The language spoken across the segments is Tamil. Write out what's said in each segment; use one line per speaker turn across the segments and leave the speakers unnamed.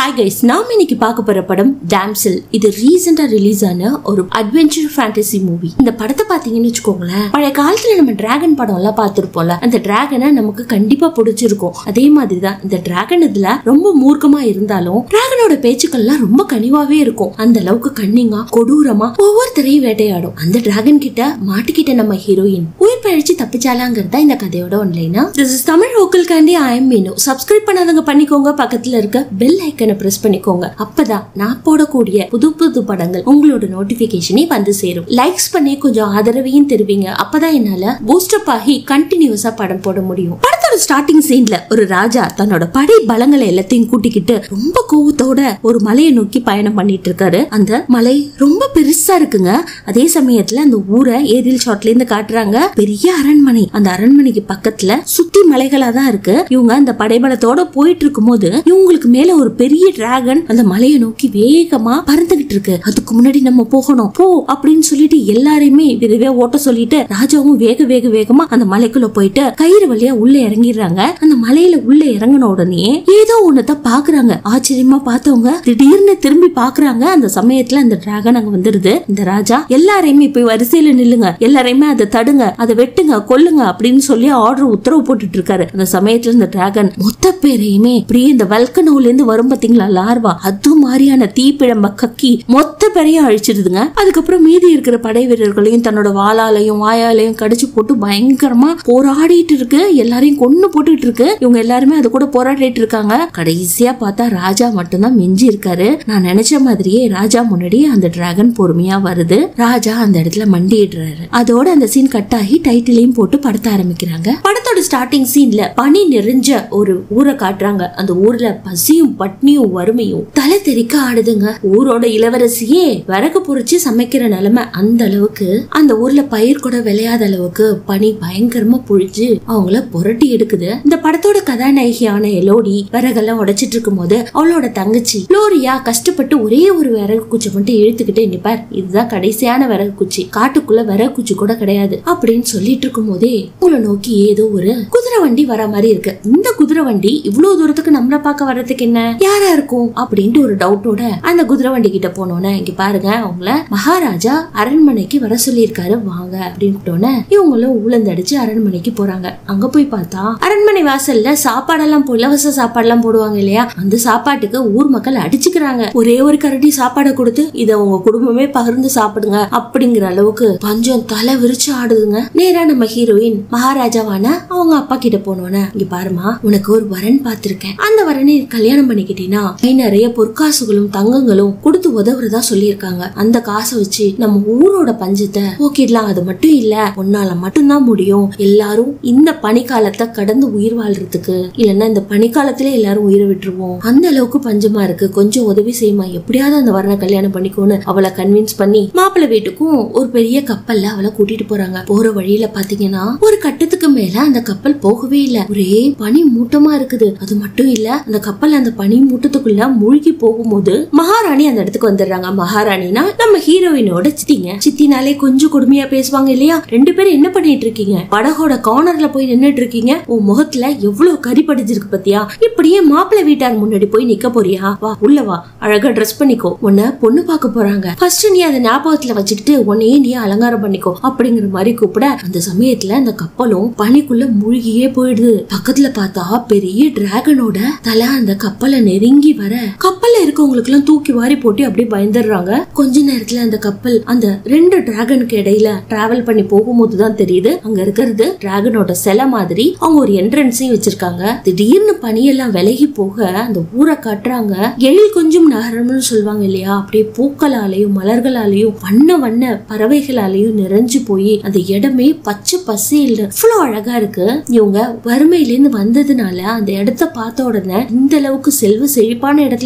ஹாய் கைஸ் நாம இன்னைக்கு பார்க்க போற படம் டாம்சல் இது ரீசெண்டா ரிலீஸ் ஆன ஒரு அட்வென்ச்சர் ஃபேண்டசி மூவி இந்த படத்தை பாத்தீங்கன்னு வச்சுக்கோங்களேன் பழைய காலத்துல நம்ம டிராகன் படம் எல்லாம் பார்த்திருப்போம்ல அந்த டிராகனை நமக்கு கண்டிப்பா பிடிச்சிருக்கும் அதே மாதிரி தான் இந்த டிராகன் இதுல ரொம்ப மூர்க்கமா இருந்தாலும் டிராகனோட பேச்சுக்கள்லாம் ரொம்ப கனிவாவே இருக்கும் அந்த அளவுக்கு கண்ணிங்கா கொடூரமா ஒவ்வொருத்தரையும் வேட்டையாடும் அந்த டிராகன் கிட்ட மாட்டிக்கிட்ட நம்ம ஹீரோயின் உயிர் பழிச்சு தப்பிச்சாலாங்கிறது தான் இந்த கதையோட ஒன்லைனா this is Tamil vocal candy I am Meenu subscribe பண்ணாதவங்க பண்ணிக்கோங்க பக்கத்துல இருக்க பெல் ஐக்கனை பிரஸ் பண்ணிக்கோங்க அப்பதான் நான் போடக்கூடிய புது புது படங்கள் உங்களோட நோட்டிபிகேஷனே வந்து சேரும் லைக்ஸ் பண்ணி கொஞ்சம் ஆதரவையும் தருவீங்க அப்பதான் என்னால பூஸ்டப் ஆகி கண்டினியூஸா படம் போட முடியும் படத்தோட ஸ்டார்டிங் சீன்ல ஒரு ராஜா தன்னோட படை பலங்களை எல்லாத்தையும் கூட்டிக்கிட்டு ரொம்ப கோவத்தோட ஒரு மலையை நோக்கி பயணம் பண்ணிட்டு இருக்காரு அந்த மலை ரொம்ப பெருசா இருக்குங்க அதே சமயத்துல அந்த ஊரை ஏரியல் ஷாட்ல இருந்து காட்டுறாங்க பெரிய அரண்மனை அந்த அரண்மனைக்கு பக்கத்துல சுத்தி மலைகளா தான் இருக்கு இவங்க அந்த படைபலத்தோட போயிட்டு இருக்கும்போது இவங்களுக்கு மேல ஒரு பெரிய டிராகன் அந்த மலையை நோக்கி வேகமா பறந்துகிட்டு இருக்கு அதுக்கு முன்னாடி நம்ம போகணும் போ அப்படின்னு சொல்லிட்டு எல்லாரையுமே விதவே ஓட்ட சொல்லிட்டு ராஜாவும் வேக வேக வேகமா அந்த மலைக்குள்ள போயிட்டு கயிறு வழியா உள்ள இறங்கிடுறாங்க அந்த மலையில உள்ள இறங்கின உடனே ஏதோ ஒன்னத பாக்குறாங்க ஆச்சரியமா பார்த்தவங்க திடீர்னு திரும்பி பாக்குறாங்க அந்த சமயத்துல அந்த டிராகன் அங்க வந்துருது இந்த ராஜா எல்லாரையுமே போய் வரிசையில நில்லுங்க எல்லாரையுமே அதை தடுங்க அதை வெட்டுங்க கொல்லுங்க அப்படின்னு சொல்லி ஆர்டர் உத்தரவு போட்டுட்டு இருக்காரு அந்த சமயத்துல இந்த டிராகன் மொத்த பேரையுமே இப்படியே இந்த வல்கனோல இருந்து வரும் பாத்தீங்களா லார்வா அது மாதிரியான தீப்பிழம்ப கக்கி மொத்த பேரையும் அழிச்சிடுதுங்க அதுக்கப்புறம் மீதி இருக்கிற படை வீரர்களையும் தன்னோட வாளாலையும் வாயாலையும் கடிச்சு போட்டு பயங்கரமா போராடிட்டு இருக்கு எல்லாரையும் கொன்னு போட்டுட்டு இருக்கு இவங்க எல்லாருமே அது கூட போராடிட்டு இருக்காங்க கடைசியா பார்த்தா ராஜா மட்டும்தான் மிஞ்சி இருக்காரு நான் நினைச்ச மாதிரியே ராஜா முன்னாடி அந்த டிராகன் பொறுமையா வருது ராஜா அந்த இடத்துல மண்டிடுறாரு அதோட அந்த சீன் கட் ஆகி டைட்டிலையும் போட்டு படத்த ஆரம்பிக்கிறாங்க படத்தோட ஸ்டார்டிங் சீன்ல பனி நிறைஞ்ச ஒரு ஊரை காட்டுறாங்க அந்த ஊர்ல பசியும் பட்னியும் வறுமையும் தலை தெறிக்க ஆடுதுங்க ஊரோட இளவரசியே விறகு பொறிச்சு சமைக்கிற நிலைமை அந்த அளவுக்கு அந்த ஊர்ல பயிர் கூட விளையாத அளவுக்கு பனி பயங்கரமா புழிஞ்சு அவங்கள புரட்டி எடுக்குது இந்த படத்தோட கதாநாயகியான எலோடி விறகெல்லாம் உடைச்சிட்டு இருக்கும் போது அவளோட தங்கச்சி லோரியா கஷ்டப்பட்டு ஒரே ஒரு விறகு குச்சி மட்டும் இழுத்துக்கிட்டு நிப்பார் இதுதான் கடைசியான விறகு குச்சி காட்டுக்குள்ள விறகு குச்சி கூட கிடையாது அப்படின்னு சொல்லிட்டு இருக்கும் போதே உங்களை நோக்கி ஏதோ ஒரு குதிரை வண்டி வர மாதிரி இருக்கு இந்த குதிரை வண்டி இவ்வளவு தூரத்துக்கு நம்மள பார்க்க வர்றதுக்கு என்ன யாரா இருக்கும் அப்படின்ட்டு ஒரு டவுட்டோட அந்த குதிரை வண்டி கிட்ட போனோன்னே இங்க பாருங்க அவங்கள மகாராஜா அரண்மனைக்கு வர சொல்லியிருக்காரு வாங்க அப்படின்ட்டோன்னே இவங்களும் உளுந்தடிச்சு அரண்மனைக்கு போறாங்க அங்க போய் பார்த்தா அரண்மனை வாசல்ல சாப்பாடெல்லாம் போ- இலவச சாப்பாடெல்லாம் போடுவாங்க இல்லையா அந்த சாப்பாட்டுக்கு ஊர் மக்கள் அடிச்சுக்கிறாங்க ஒரே ஒரு கரண்டி சாப்பாடை கொடுத்து இத உங்க குடும்பமே பகிர்ந்து சாப்பிடுங்க அப்படிங்கிற அளவுக்கு பஞ்சம் தலை விரிச்சு ஆடுதுங்க நேரா நம்ம ஹீரோயின் மகாராஜாவான அவங்க அப்பா கிட்ட போனோன்னே இங்க பாருமா உனக்கு ஒரு வரன் பார்த்திருக்கேன் அந்த வரனை கல்யாணம் பண்ணிக்கிட்டீங்கன்னா கை நிறைய பொற்காசுகளும் தங்கங்களும் கொடுத்து உதவுறதா சொல்லியிருக்காங்க அந்த காசை வச்சு நம்ம ஊரோட பஞ்சத்தை போக்கிடலாம் அது மட்டும் இல்ல உன்னால மட்டும்தான் முடியும் எல்லாரும் இந்த பனிக்காலத்தை கடந்து உயிர் வாழ்றதுக்கு இல்லைன்னா இந்த பனிக்காலத்திலே எல்லாரும் உயிரை விட்டுருவோம் அந்த அளவுக்கு பஞ்சமா இருக்கு கொஞ்சம் உதவி செய்யுமா எப்படியாவது அந்த வரனை கல்யாணம் பண்ணிக்கோன்னு அவளை கன்வின்ஸ் பண்ணி மாப்பிள்ளை வீட்டுக்கும் ஒரு பெரிய கப்பல்ல அவளை கூட்டிட்டு போறாங்க போற வழியில பாத்தீங்கன்னா ஒரு கட்டத்துக்கு மேல அந்த கப்பல் போகவே இல்ல ஒரே பனி மூட்டமா இருக்குது அது மட்டும் இல்ல அந்த கப்பல் அந்த பனி மூட்டத்துக்குள்ள மூழ்கி போகும்போது மகாராணி அந்த இடத்துக்கு வந்துடுறாங்க மகாராணினா நம்ம ஹீரோயினோட சித்திங்க சித்தினாலே கொஞ்சம் கொடுமையா பேசுவாங்க இல்லையா ரெண்டு பேரும் என்ன பண்ணிட்டு இருக்கீங்க படகோட கார்னர்ல போய் நின்னுட்டு இருக்கீங்க உன் முகத்துல எவ்வளவு கறி படிஞ்சிருக்கு பத்தியா இப்படியே மாப்பிள்ளை வீட்டார் முன்னாடி போய் நிக்க போறியா வா உள்ள வா அழகா ட்ரெஸ் பண்ணிக்கோ உன்னை பொண்ணு பார்க்க போறாங்க ஃபர்ஸ்ட் நீ அதை ஞாபகத்துல வச்சுக்கிட்டு உன்னையே நீ அலங்காரம் பண்ணிக்கோ அப்படிங்கிற மாதிரி கூப்பிட அந்த சமயத்துல அந்த கப்பலும் பனிக்குள்ள மூழ்கியே போயிடுது பக்கத்துல பார்த்தா பெரிய டிராகனோட தலை அந்த கப்பலை நெருங்கி வர கப்பல்ல இருக்கவங்களுக்கு எல்லாம் தூக்கி வாரி போட்டு அப்படியே பயந்துடுறாங்க கொஞ்ச நேரத்துல அந்த கப்பல் அந்த ரெண்டு டிராகனுக்கு இடையில டிராவல் பண்ணி போகும்போது தான் தெரியுது அங்க இருக்கிறது டிராகனோட சிலை மாதிரி அவங்க ஒரு என்ட்ரன்ஸையும் வச்சிருக்காங்க திடீர்னு பனியெல்லாம் விலகி போக அந்த ஊரை காட்டுறாங்க எழில் கொஞ்சம் நகரம்னு சொல்லுவாங்க இல்லையா அப்படியே பூக்களாலையும் மலர்களாலையும் வண்ண வண்ண பறவைகளாலையும் நிறைஞ்சு போய் அந்த இடமே பச்சை பசேல் இவ்வளவு அழகா இருக்கு இவங்க வறுமையில இருந்து வந்ததுனால அந்த இடத்த பார்த்த உடனே இந்த அளவுக்கு செல்வ செழிப்பான இடத்துல நீ வாழ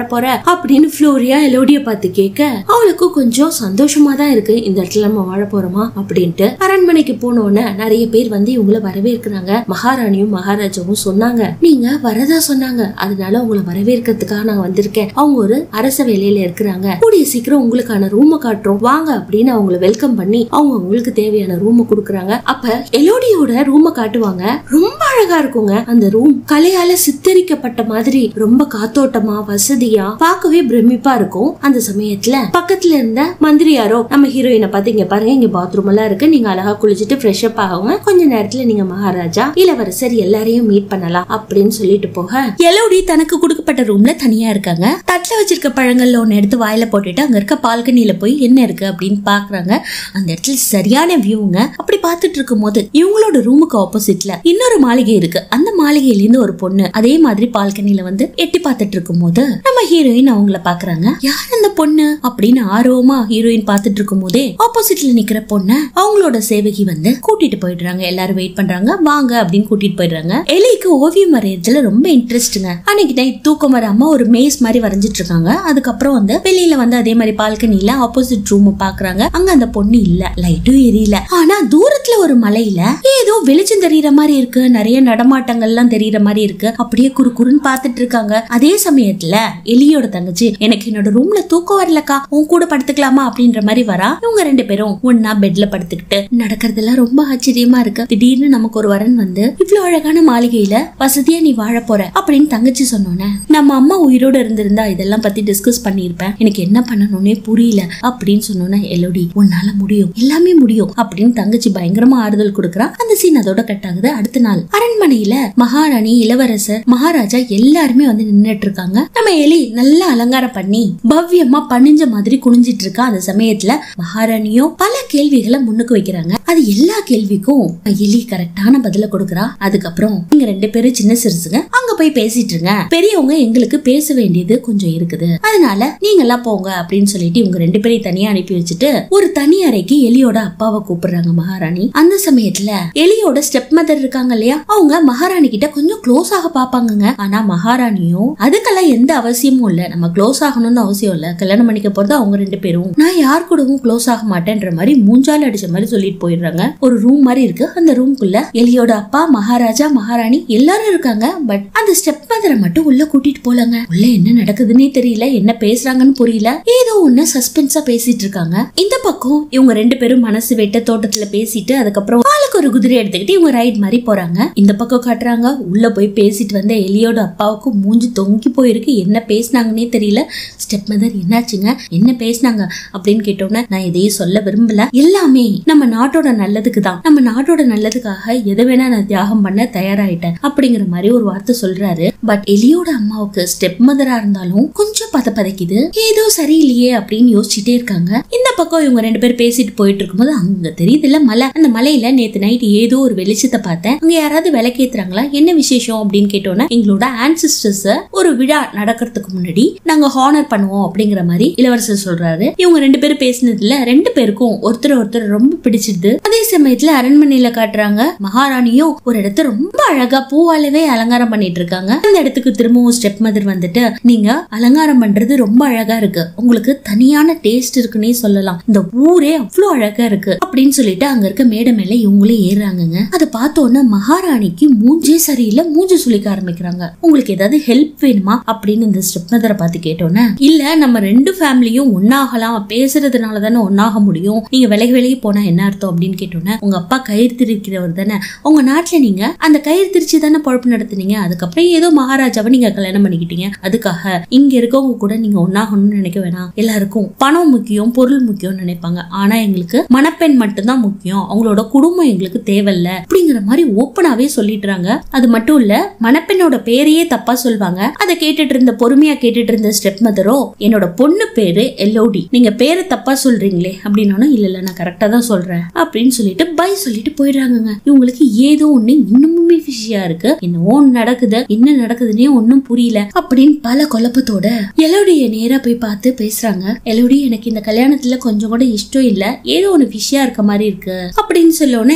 போற அப்படின்னு ஃப்ளோரியா எலோடிய பார்த்து கேட்க அவளுக்கும் கொஞ்சம் சந்தோஷமா தான் இருக்கு இந்த இடத்துல நம்ம வாழ போறோமா அப்படின்ட்டு அரண்மனைக்கு போனோன்னு நிறைய பேர் வந்து இவங்கள வரவேற்கிறாங்க மகாராணியும் மகாராஜாவும் சொன்னாங்க நீங்க வரதா சொன்னாங்க அதனால உங்களை வரவேற்கிறதுக்காக நான் வந்திருக்கேன் அவங்க ஒரு அரச வேலையில இருக்கிறாங்க கூடிய சீக்கிரம் உங்களுக்கான ரூம காட்டுறோம் வாங்க அப்படின்னு அவங்கள வெல்கம் பண்ணி அவங்க உங்களுக்கு தேவையான ரூம கொடுக்குறாங்க அப்ப எலோடியோட ரூம காட்டுவாங்க ரொம்ப அழகா இருக்குங்க அந்த ரூம் கலையால சித்தரிக்கப்பட்ட மாதிரி ரொம்ப காத்தோட்டமா வசதியா பார்க்கவே பிரமிப்பா இருக்கும் அந்த சமயத்துல பக்கத்துல இருந்த மந்திரியாரோ நம்ம ஹீரோயினை பார்த்து இங்க பாருங்க இங்க பாத்ரூம் எல்லாம் இருக்கு நீங்க அழகா குளிச்சுட்டு ஃப்ரெஷ் அப் ஆகுங்க கொஞ்ச நேரத்துல நீங்க மகாராஜா இளவரசர் எல்லாரையும் மீட் பண்ணலாம் அப்படின்னு சொல்லிட்டு போக எலோடி தனக்கு கொடுக்கப்பட்ட ரூம்ல தனியா இருக்காங்க தட்டுல வச்சிருக்க பழங்கள்ல ஒன்னு எடுத்து வாயில போட்டுட்டு அங்க இருக்க பால்கனில போய் என்ன இருக்கு அப்படின்னு பாக்குறாங்க அந்த இடத்துல சரியான வியூங்க அப்படி பார்த்துட்டு இருக்கும் போது இவங்களோட ரூமுக்கு ஆப்போசிட்ல இன்னொரு மாளிகை இருக்கு அந்த மாளிகையில இருந்து ஒரு பொண்ணு அதே மாதிரி பால்கனில வந்து எட்டி பார்த்துட்டு இருக்கும் போது நம்ம ஹீரோயின் அவங்கள பாக்குறாங்க யார் அந்த பொண்ணு அப்படின்னு ஆர்வமா ஹீரோயின் பார்த்துட்டு இருக்கும் போதே ஆப்போசிட்ல நிக்கிற பொண்ணு அவங்களோட சேவகி வந்து கூட்டிட்டு போயிடுறாங்க எல்லாரும் வெயிட் பண்றாங்க வாங்க அப்படின்னு கூட்டிட்டு போயிடுறாங்க எலிக்கு ஓவியம் வரையறதுல ரொம்ப இன்ட்ரெஸ்ட்டுங்க அன்னைக்கு நைட் தூக்கம் வராம ஒரு மேஸ் மாதிரி வரைஞ்சிட்டு இருக்காங்க அதுக்கப்புறம் வந்து வெளியில வந்து அதே மாதிரி பால்கனில ஆப்போசிட் ரூம் பாக்குறாங்க அங்க அந்த பொண்ணு இல்ல லைட்டும் எரியல ஆனா தூரத்துல ஒரு மலையில ஏதோ வெளிச்சம் தெரியற மாதிரி இருக்கு நிறைய நடமாட்டங்கள்லாம் தெரியற மாதிரி இருக்கு அப்படியே குறு குறுன்னு பாத்துட்டு இருக்காங்க அதே சமயத்துல எலியோட தங்கச்சி எனக்கு என்னோட ரூம்ல தூக்கம் வரலக்கா உன் கூட படுத்துக்கலாமா அப்படின்ற மாதிரி வரா இவங்க ரெண்டு பேரும் ஒன்னா பெட்ல படுத்துக்கிட்டு நடக்கிறதெல்லாம் ரொம்ப ஆச்சரியமா இருக்கு திடீர்னு நமக்கு ஒரு வரன் வந்து இவ்வளவு அழகான மாளிகையில வசதியா நீ வாழ போற அப்படின்னு தங்கச்சி சொன்னோன்னே நம்ம அம்மா உயிரோட இருந்திருந்தா இதெல்லாம் பத்தி டிஸ்கஸ் பண்ணியிருப்பேன் எனக்கு என்ன பண்ணணும்னே புரியல அப்படின்னு சொன்னோன்னே எல்லோடி உன்னால முடியும் எல்லாமே முடியும் அப்படின்னு தங்கச்சி பயங்கரமா ஆறுதல் கொடுக்கறா அந்த சீன் அதோட கட் ஆகுது அடுத்த நாள் அரண்மனையில மகாராணி இளவரசர் மகாராஜா எல்லாருமே வந்து நின்னுட்டு இருக்காங்க நம்ம எலி நல்லா அலங்காரம் பண்ணி பவ்யமா பணிஞ்ச மாதிரி குனிஞ்சிட்டு இருக்கா அந்த சமயத்துல மகாராணியும் பல கேள்விகளை முன்னுக்கு வைக்கிறாங்க அது எல்லா கேள்விக்கும் எலி கரெக்டான பதில கொடுக்கறா அதுக்கப்புறம் நீங்க ரெண்டு பேரும் சின்ன சிறுசுங்க அங்க போய் பேசிட்டு இருங்க பெரியவங்க எங்களுக்கு பேச வேண்டியது கொஞ்சம் இருக்குது அதனால நீங்க எல்லாம் போங்க அப்படின்னு சொல்லிட்டு இவங்க ரெண்டு பேரையும் தனியா அனுப்பி வச்சுட்டு ஒரு தனி அறைக்கு எலியோட அப்பாவை கூப்பிடுறாங்க மகாராணி அந்த சமயத்துல எலியோட ஸ்டெப் மதர் இருக்காங்க இல்லையா அவங்க மகாராணி கிட்ட கொஞ்சம் க்ளோஸ் ஆக பாப்பாங்கங்க ஆனா மகாராணியும் அதுக்கெல்லாம் எந்த அவசியமும் இல்ல நம்ம க்ளோஸ் ஆகணும்னு அவசியம் இல்ல கல்யாணம் பண்ணிக்க போறது அவங்க ரெண்டு பேரும் நான் யார் கூடவும் க்ளோஸ் ஆக மாட்டேன்ற மாதிரி மூஞ்சால அடிச்ச மாதிரி சொல்லிட்டு போயிடுறாங்க ஒரு ரூம் மாதிரி இருக்கு அந்த ரூம்குள்ள எலியோட அப்பா மகாராஜா மகாராணி எல்லாரும் இருக்காங்க பட் அந்த ஸ்டெப் மதரை மட்டும் உள்ள கூட்டிட்டு போலங்க உள்ள என்ன நடக்குதுன்னே தெரியல என்ன பேசுறாங்கன்னு புரியல ஏதோ ஒண்ணு சஸ்பென்ஸா பேசிட்டு இருக்காங்க இந்த பக்கம் இவங்க ரெண்டு பேரும் மனசு வெட்ட தோட்டத்துல பேசிட்டு அதுக்கப்புறம் ஆளுக்கு ஒரு குதிரை எடுத்துக்கிட்டு இவங்க ரைட் மாதிரி போறாங்க இந்த பக்கம் காட்டுறாங்க உள்ள போய் பேசிட்டு வந்த எலியோட அப்பாவுக்கு மூஞ்சி தொங்கி போயிருக்கு என்ன பேசினாங்கன்னே தெரியல ஸ்டெப் மதர் என்னாச்சுங்க என்ன பேசினாங்க அப்படின்னு கேட்டோன்னே நான் எதையும் சொல்ல விரும்பல எல்லாமே நம்ம நாட்டோட நல்லதுக்கு தான் நம்ம நாட்டோட நல்லதுக்காக எதை வேணா நான் தியாகம் பண்ண தயாராயிட்டேன் அப்படிங்கிற மாதிரி ஒரு வார்த்தை சொல்றாரு பட் எலியோட அம்மாவுக்கு ஸ்டெப் மதரா இருந்தாலும் கொஞ்சம் பத பதைக்குது ஏதோ சரியில்லையே அப்படின்னு யோசிச்சுட்டே இருக்காங்க இந்த பக்கம் இவங்க ரெண்டு பேரும் பேசிட்டு போயிட்டு இருக்கும்போது அங்க தெரியுதுல்ல மலை அந்த மலையில நேத்து நைட் ஏதோ ஒரு வெளிச்சத்தை பார்த்தேன் அங்க யாராவது விளக்கேத்துறாங்களா என்ன விசேஷம் அப்படின்னு கேட்டோன்னா எங்களோட ஆன்சிஸ்டர்ஸ் ஒரு விழா நடக்கிறதுக்கு முன்னாடி நாங்க ஹானர் பண்ணுவோம் அப்படிங்கிற மாதிரி இளவரசர் சொல்றாரு இவங்க ரெண்டு பேரும் பேசினதுல ரெண்டு பேருக்கும் ஒருத்தர் ஒருத்தர் ரொம்ப பிடிச்சிருது அதே சமயத்துல அரண்மனையில காட்டுறாங்க மகாராணியும் ஒரு இடத்த ரொம்ப அழகா பூவாலவே அலங்காரம் பண்ணிட்டு இருக்காங்க அந்த இடத்துக்கு திரும்பவும் ஸ்டெப் மதர் வந்துட்டு நீங்க அலங்காரம் பண்றது ரொம்ப அழகா இருக்கு உங்களுக்கு தனியான டேஸ்ட் இருக்குன்னே சொல்லலாம் இந்த ஊரே அவ்வளவு அழகா இருக்கு அப்படின்னு சொல்லிட்டு அங்க இருக்க மேடை மேல இவங்களே ஏறுறாங்கங்க அதை பார்த்தோன்னே மகாராணிக்கு மூஞ்சே சரியில்லை மூஞ்சி சுளிக்க ஆரம்பிக்கிறாங்க உங்களுக்கு ஏதாவது ஹெல்ப் வேணுமா அப்படின்னு இந்த ஸ்டெப் மதரை பார்த்து கேட்டோன்னே இல்ல நம்ம ரெண்டு ஃபேமிலியும் ஒன்னாகலாம் பேசுறதுனால தானே ஒன்னாக முடியும் நீங்க விலகி விலகி போனா என்ன அர்த்தம் அப்படின்னு கேட்டோன்னே உங்க அப்பா கயிறு திரிக்கிறவர் தானே உங்க நாட்டுல நீங்க அந்த கயிறு திரிச்சு தானே பொழப்பு நடத்துனீங்க அதுக்கப்புறம் ஏதோ மகாராஜாவை நீங்க கல்யாணம் பண்ணிக்கிட்டீங்க அதுக்காக இங்க இருக்கவங்க கூட நீங்க ஒன்னாகணும்னு நினைக்க வேணாம் எல்லாருக்கும் பணம் முக்கியம் பொருள் முக்கியம்னு நினைப்பாங்க ஆனா எங்களுக்கு மணப்பெண் மட்டும்தான் முக்கியம் அவங்களோட குடும்பம் எங்களுக்கு தேவையில்ல அப்படிங்கிற மாதிரி ஓப்பனாவே சொல்லிடுறாங்க அது மட்டும் இல்ல மணப்பெண்ணோட பேரையே தப்பா சொல்வாங்க அதை கேட்டுட்டு இருந்த பொறுமையா கேட்டுட்டு இருந்த ஸ்டெப் மதரோ என்னோட பொண்ணு பேரு எல்லோடி நீங்க பேரை தப்பா சொல்றீங்களே அப்படின்னா இல்ல இல்ல நான் கரெக்டா தான் சொல்றேன் அப்படின்னு சொல்லிட்டு பை சொல்லிட்டு போயிடுறாங்கங்க இவங்களுக்கு ஏதோ ஒண்ணு இன்னுமுமே ஃபிஷியா இருக்கு என்னவோ ஒண்ணு நடக்குது என்ன நடக்குதுன்னே ஒண்ணும் புரியல அப்படின்னு பல குழப்பத்தோட எலோடிய நேரா போய் பார்த்து பேசுறாங்க எலோடி எனக்கு இந்த கல்யாணத்துல கொஞ்சம் கூட இஷ்டம் இல்ல ஏதோ ஒண்ணு ஃபிஷியா இருக்க மாதிரி இருக்கு அப்படின்னு சொல்லோன்னே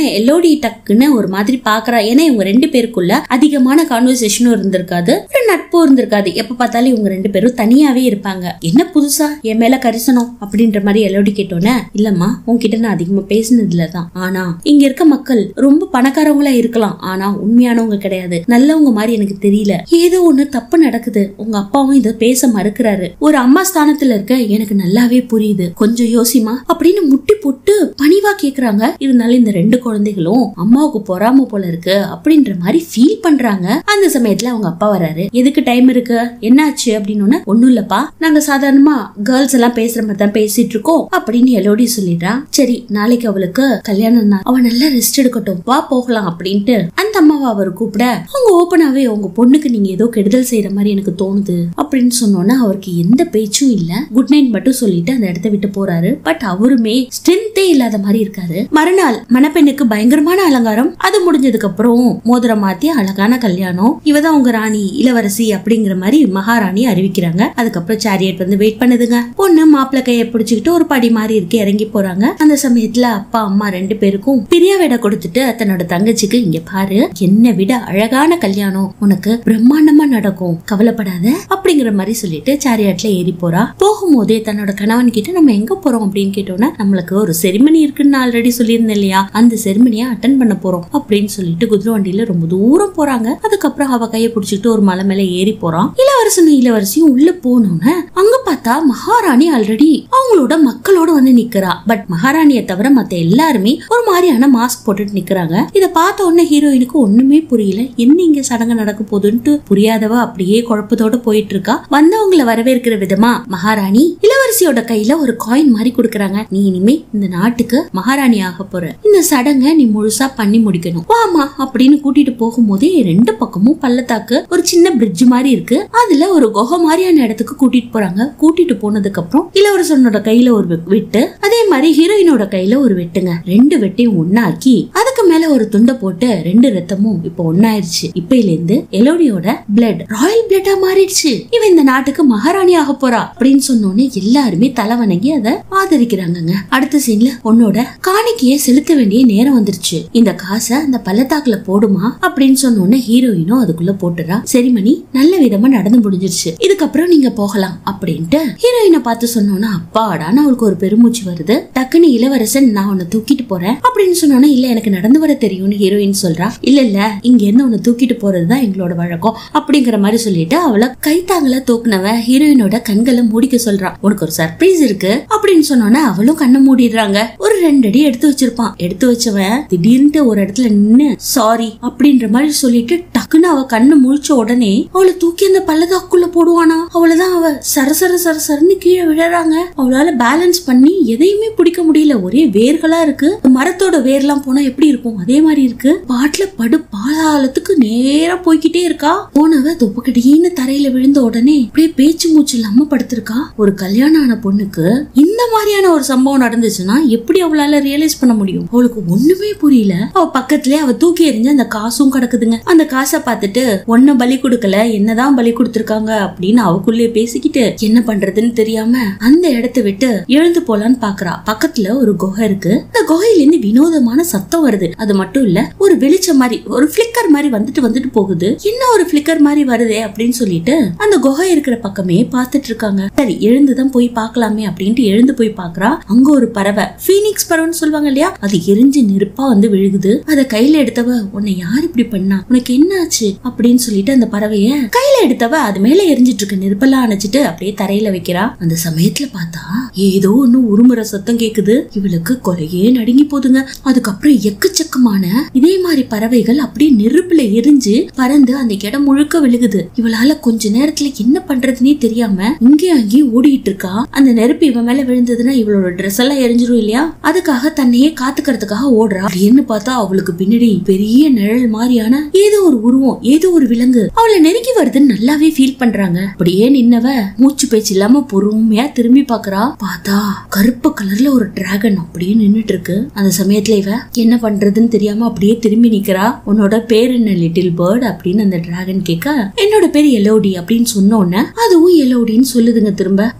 எல்லோடி டக்குன்னு ஒரு மாதிரி பாக்குறா ஏன்னா இவங்க ரெண்டு பேருக்குள்ள அதிகமான கான்வர்சேஷனும் இருந்திருக்காது ஒரு நட்பும் இருந்திருக்காது எப்ப பார்த்தாலும் இவங்க ரெண்டு பேரும் தனியாவே இருப்பாங்க என்ன புதுசா என் மேல கரிசனம் அப்படின்ற மாதிரி எல்லோடி கேட்டோன்னே இல்லம்மா உன்கிட்ட நான் அதிகமா பேசினதுல தான் ஆனா இங்க இருக்க மக்கள் ரொம்ப பணக்காரவங்களா இருக்கலாம் ஆனா உண்மையானவங்க கிடையாது நல்லவங்க மாதிரி எனக்கு தெரியல ஏதோ ஒண்ணு தப்பு நடக்குது உங்க அப்பாவும் இத பேச மறுக்கிறாரு ஒரு அம்மா ஸ்தானத்துல இருக்க எனக்கு நல்லாவே புரியுது கொஞ்சம் யோசிமா அப்படின்னு முட்டி போட்டு பணிவா கேக்குறாங்க இருந்தாலும் இந்த ரெண்டு குழந்தைகளும் அம்மாவுக்கு பொறாம போல இருக்கு அப்படின்ற மாதிரி ஃபீல் பண்றாங்க அந்த சமயத்துல அவங்க அப்பா வராரு எதுக்கு டைம் இருக்கு என்னாச்சு அப்படின்னு ஒண்ணும் இல்லப்பா நாங்க சாதாரணமா கேர்ள்ஸ் எல்லாம் பேசுற மாதிரி தான் பேசிட்டு இருக்கோம் அப்படின்னு எல்லோடி சொல்லிடுறா சரி நாளைக்கு அவளுக்கு கல்யாணம் தான் அவ நல்லா ரெஸ்ட் எடுக்கட்டும் வா போகலாம் அப்படின்ட்டு அந்த அம்மாவை அவர் கூப்பிட அவங்க ஓப்பனாவே உங்க பொண்ணுக்கு நீங்க ஏதோ கெடுதல் செய்யற மாதிரி எனக்கு தோணுது அப்படின்னு சொன்னோன்னா அவருக்கு எந்த பேச்சும் இல்ல குட் நைட் மட்டும் சொல்லிட்டு அந்த இடத்த விட்டு போறாரு பட் அவருமே ஸ்ட்ரென்த்தே இல்லாத மாதிரி இருக்காரு மறுநாள் மணப்பெண்ணுக்கு பயங்கரமான அலங்காரம் அது முடிஞ்சதுக்கு அப்புறம் மோதிரம் மாத்தி அழகான கல்யாணம் இவதான் உங்க ராணி இளவரசி அப்படிங்கிற மாதிரி மகாராணி அறிவிக்கிறாங்க அதுக்கப்புறம் சேரியட் வந்து வெயிட் பண்ணுதுங்க பொண்ணு மாப்பிள்ளை கையை பிடிச்சுக்கிட்டு ஒரு படி மாதிரி இருக்கு இறங்கி போறாங்க அந்த சமயத்துல அப்பா அம்மா ரெண்டு பேருக்கும் பிரியா விட கொடுத்துட்டு தன்னோட தங்கச்சிக்கு இங்க பாரு என்னை விட அழகான கல்யாணம் உனக்கு பிரம்மாண்டமா நடக்கும் கவலைப்படாத அப்படிங்கிற மாதிரி சொல்லிட்டு சேரியாட்ல ஏறி போறா போகும்போதே தன்னோட கணவன் கிட்ட நம்ம எங்க போறோம் அப்படின்னு கேட்டோன்னா நம்மளுக்கு ஒரு செரிமனி இருக்குன்னு ஆல்ரெடி சொல்லியிருந்தேன் இல்லையா அந்த செரிமனியை அட்டன் பண்ண போறோம் அப்படின்னு சொல்லிட்டு குதிரை வண்டியில ரொம்ப தூரம் போறாங்க அதுக்கப்புறம் அவ கையை பிடிச்சிட்டு ஒரு மலை மேல ஏறி போறான் இளவரசனும் இளவரசியும் உள்ள போனோன்னு அங்க பார்த்தா மகாராணி ஆல்ரெடி அவங்களோட மக்களோட வந்து நிக்கிறா பட் மகாராணியை தவிர மத்த எல்லாருமே ஒரு மாதிரியான மாஸ்க் போட்டுட்டு நிக்கிறாங்க இத பார்த்த உடனே ஹீரோயினுக்கு ஒண்ணுமே புரியல என்ன இங்க சடங்கு நடக்க போகுதுன்ட்டு புரியாதவ அப்படியே குழப்பத்தோட போயிட்டு இருக்கா வந்தவங்கள வரவேற்கிற விதமா மகாராணி இளவரசியோட கையில ஒரு காயின் மாதிரி கொடுக்கறாங்க நீ இனிமே இந்த நாட்டுக்கு மகாராணி ஆக போற இந்த சடங்கை நீ முழுசா பண்ணி முடிக்கணும் வாமா அப்படின்னு கூட்டிட்டு போகும்போதே ரெண்டு பக்கமும் பள்ளத்தாக்கு ஒரு சின்ன பிரிட்ஜ் மாதிரி இருக்கு அதுல ஒரு குகை மாதிரியான இடத்துக்கு கூட்டிட்டு போறாங்க கூட்டிட்டு போனதுக்கு அப்புறம் இளவரசனோட கையில ஒரு வெ- வெட்டு அதே மாதிரி ஹீரோயினோட கையில ஒரு வெட்டுங்க ரெண்டு வெட்டையும் ஒண்ணாக்கி அதுக்கு மேல ஒரு துண்டை போட்டு ரெண்டு ரத்தமும் இப்ப ஒண்ணாயிருச்சு இப்பையில இருந்து எலோடியோட பிளட் ராயல் பிளட்டா மாறிடுச்சு இவன் இந்த நாட்டுக்கு மகாராணி ஆக போறா அப்படின்னு சொன்னோன்னே எல்லாருமே தலை வணங்கி அதை ஆதரிக்கிறாங்கங்க அடுத்த சீன்ல உன்னோட காணிக்கைய செலுத்த வேண்டிய நேரம் வந்துருச்சு இந்த காசை அந்த பள்ளத்தாக்குல போடுமா அப்படின்னு சொன்னோன்னே ஹீரோயினும் அதுக்குள்ள போட்டுறா சரி மணி நல்ல விதமா நடந்து முடிஞ்சிருச்சு இதுக்கப்புறம் நீங்க போகலாம் அப்படின்ட்டு ஹீரோயினை பார்த்து சொன்னோன்னா அப்பாடான்னு அவளுக்கு ஒரு பெருமூச்சு வருது டக்குன்னு இளவரசன் நான் உன்னை தூக்கிட்டு போறேன் அப்படின்னு சொன்னோன்னா இல்ல எனக்கு நடந்து வர தெரியும்னு ஹீரோயின் சொல்றா இல்ல இல்ல இங்க இருந்து உன்னை தூக்கிட்டு போறதுதான் எங்களோட வழக்கம் அப்படிங்கிற மாதிரி சொல்லிட்டு அவளை கைத்தாங்கள தூக்குனவ ஹீரோயினோட கண்களை மூடிக்க சொல்றா உனக்கு ஒரு சர்ப்ரைஸ் இருக்கு அப்படின்னு சொன்னோன்னா அவளும் கண்ணை மூடிடுறாங்க ஒரு ரெண்டு அடி எடுத்து வச்சிருப்பான் எடுத்து வச்சவன் திடீர்னு ஒரு இடத்துல நின்னு சாரி அப்படின்ற மாதிரி சொல்லிட்டு டக்குன்னு அவ கண்ணு முழிச்ச உடனே அவளை தூக்கி அந்த பள்ளத்தாக்குள்ள போடுவானா அவளதான் அவ சரசர சரசரன்னு கீழே விழறாங்க அவளால பேலன்ஸ் பண்ணி எதையுமே பிடிக்க முடியல ஒரே வேர்களா இருக்கு மரத்தோட வேர்லாம் போனா எப்படி இருக்கும் அதே மாதிரி இருக்கு பாட்டுல படு பாதாளத்துக்கு நேரா போய்கிட்டே இருக்கா போனவ தொப்புக்கடின்னு தரையில விழுந்த உடனே அப்படியே பேச்சு மூச்சு இல்லாம படுத்திருக்கா ஒரு கல்யாணம் ஆன பொண்ணுக்கு இந்த மாதிரியான ஒரு சம்பவம் நடந்துச்சுன்னா எப்படி அவளால ரியலைஸ் பண்ண முடியும் அவளுக்கு ஒண்ணுமே புரியல அவ பக்கத்துலயே அவ தூக்கி எறிஞ்ச அந்த காசும் கிடக்குதுங்க அந்த காசை பார்த்துட்டு ஒன்ன பலி கொடுக்கல என்னதான் பலி கொடுத்திருக்காங்க அப்படின்னு அவக்குள்ளே பேசிக்கிட்டு என்ன பண்றதுன்னு தெரியாம அந்த இடத்தை விட்டு எழுந்து போலான்னு பாக்குறா பக்கத்துல ஒரு குகை இருக்கு அந்த குகையில இருந்து வினோதமான சத்தம் வருது அது மட்டும் இல்ல ஒரு வெளிச்சம் மாதிரி ஒரு ஃபிளிக்கர் மாதிரி வந்துட்டு வந்துட்டு போகுது என்ன ஒரு ஃபிளிக்கர் மாதிரி வருதே அப்படின்னு சொல்லிட்டு அந்த குகை இருக்கிற பக்கமே பார்த்துட்டு இருக்காங்க சரி எழுந்துதான் போய் பார்க்கலாமே அப்படின்ட்டு எழுந்து போய் பாக்குறா அங்க ஒரு பறவை ஃபீனிக்ஸ் பறவைன்னு சொல்லுவாங்க இல்லையா அது எரிஞ்சு நெருப்பா வந்து விழுகுது அத கையில எடுத்தவ உன்னை யார் இப்படி பண்ணா உனக்கு என்ன ஆச்சு அப்படின்னு சொல்லிட்டு அந்த பறவைய கையில எடுத்தவ அது மேல எரிஞ்சிட்டு இருக்க நெருப்பெல்லாம் அணைச்சிட்டு அப்படியே தரையில வைக்கிறா அந்த சமயத்துல பார்த்தா ஏதோ ஒண்ணு உருமுறை சத்தம் கேக்குது இவளுக்கு கொலையே நடுங்கி போதுங்க அதுக்கப்புறம் எக்கச்சக்கமான இதே மாதிரி பறவைகள் அப்படியே நெருப்புல எரிஞ்சு பறந்து அந்த இடம் முழுக்க விழுகுது இவளால கொஞ்ச நேரத்துல என்ன பண்றதுனே தெரியாம இங்கேயும் அங்கேயும் ஓடிட்டு இருக்கா அந்த நெருப்பு இவன் மேல விழுந்ததுன்னா இவளோட ட்ரெஸ் எல்லாம் எரிஞ்சிரும் இல்லையா அதுக்காக தன்னையே காத்துக்கிறதுக்காக ஓடுறா அப்படின்னு பார்த்தா அவளுக்கு பின்னாடி பெரிய நிழல் மாதிரியான ஏதோ ஒரு உருவம் ஏதோ ஒரு விலங்கு அவளை நெருங்கி வருதுன்னு நல்லாவே ஃபீல் பண்றாங்க அப்படியே நின்னவ மூச்சு பேச்சு இல்லாம பொறுமையா திரும்பி பாக்குறா பார்த்தா கருப்பு கலர்ல ஒரு டிராகன் அப்படியே நின்னுட்டு இருக்கு அந்த சமயத்துல இவ என்ன பண்றதுன்னு தெரியாம அப்படியே திரும்பி நிக்கிறா உன்னோட பேர் என்ன லிட்டில் பேர்ட் அப்படின்னு அந்த டிராகன் கேட்க என்னோட பேர் எலோடி அப்படின்னு சொன்ன உடனே அதுவும் எலோடின்னு சொல்லுதுங்க திரும்ப கொஞ்ச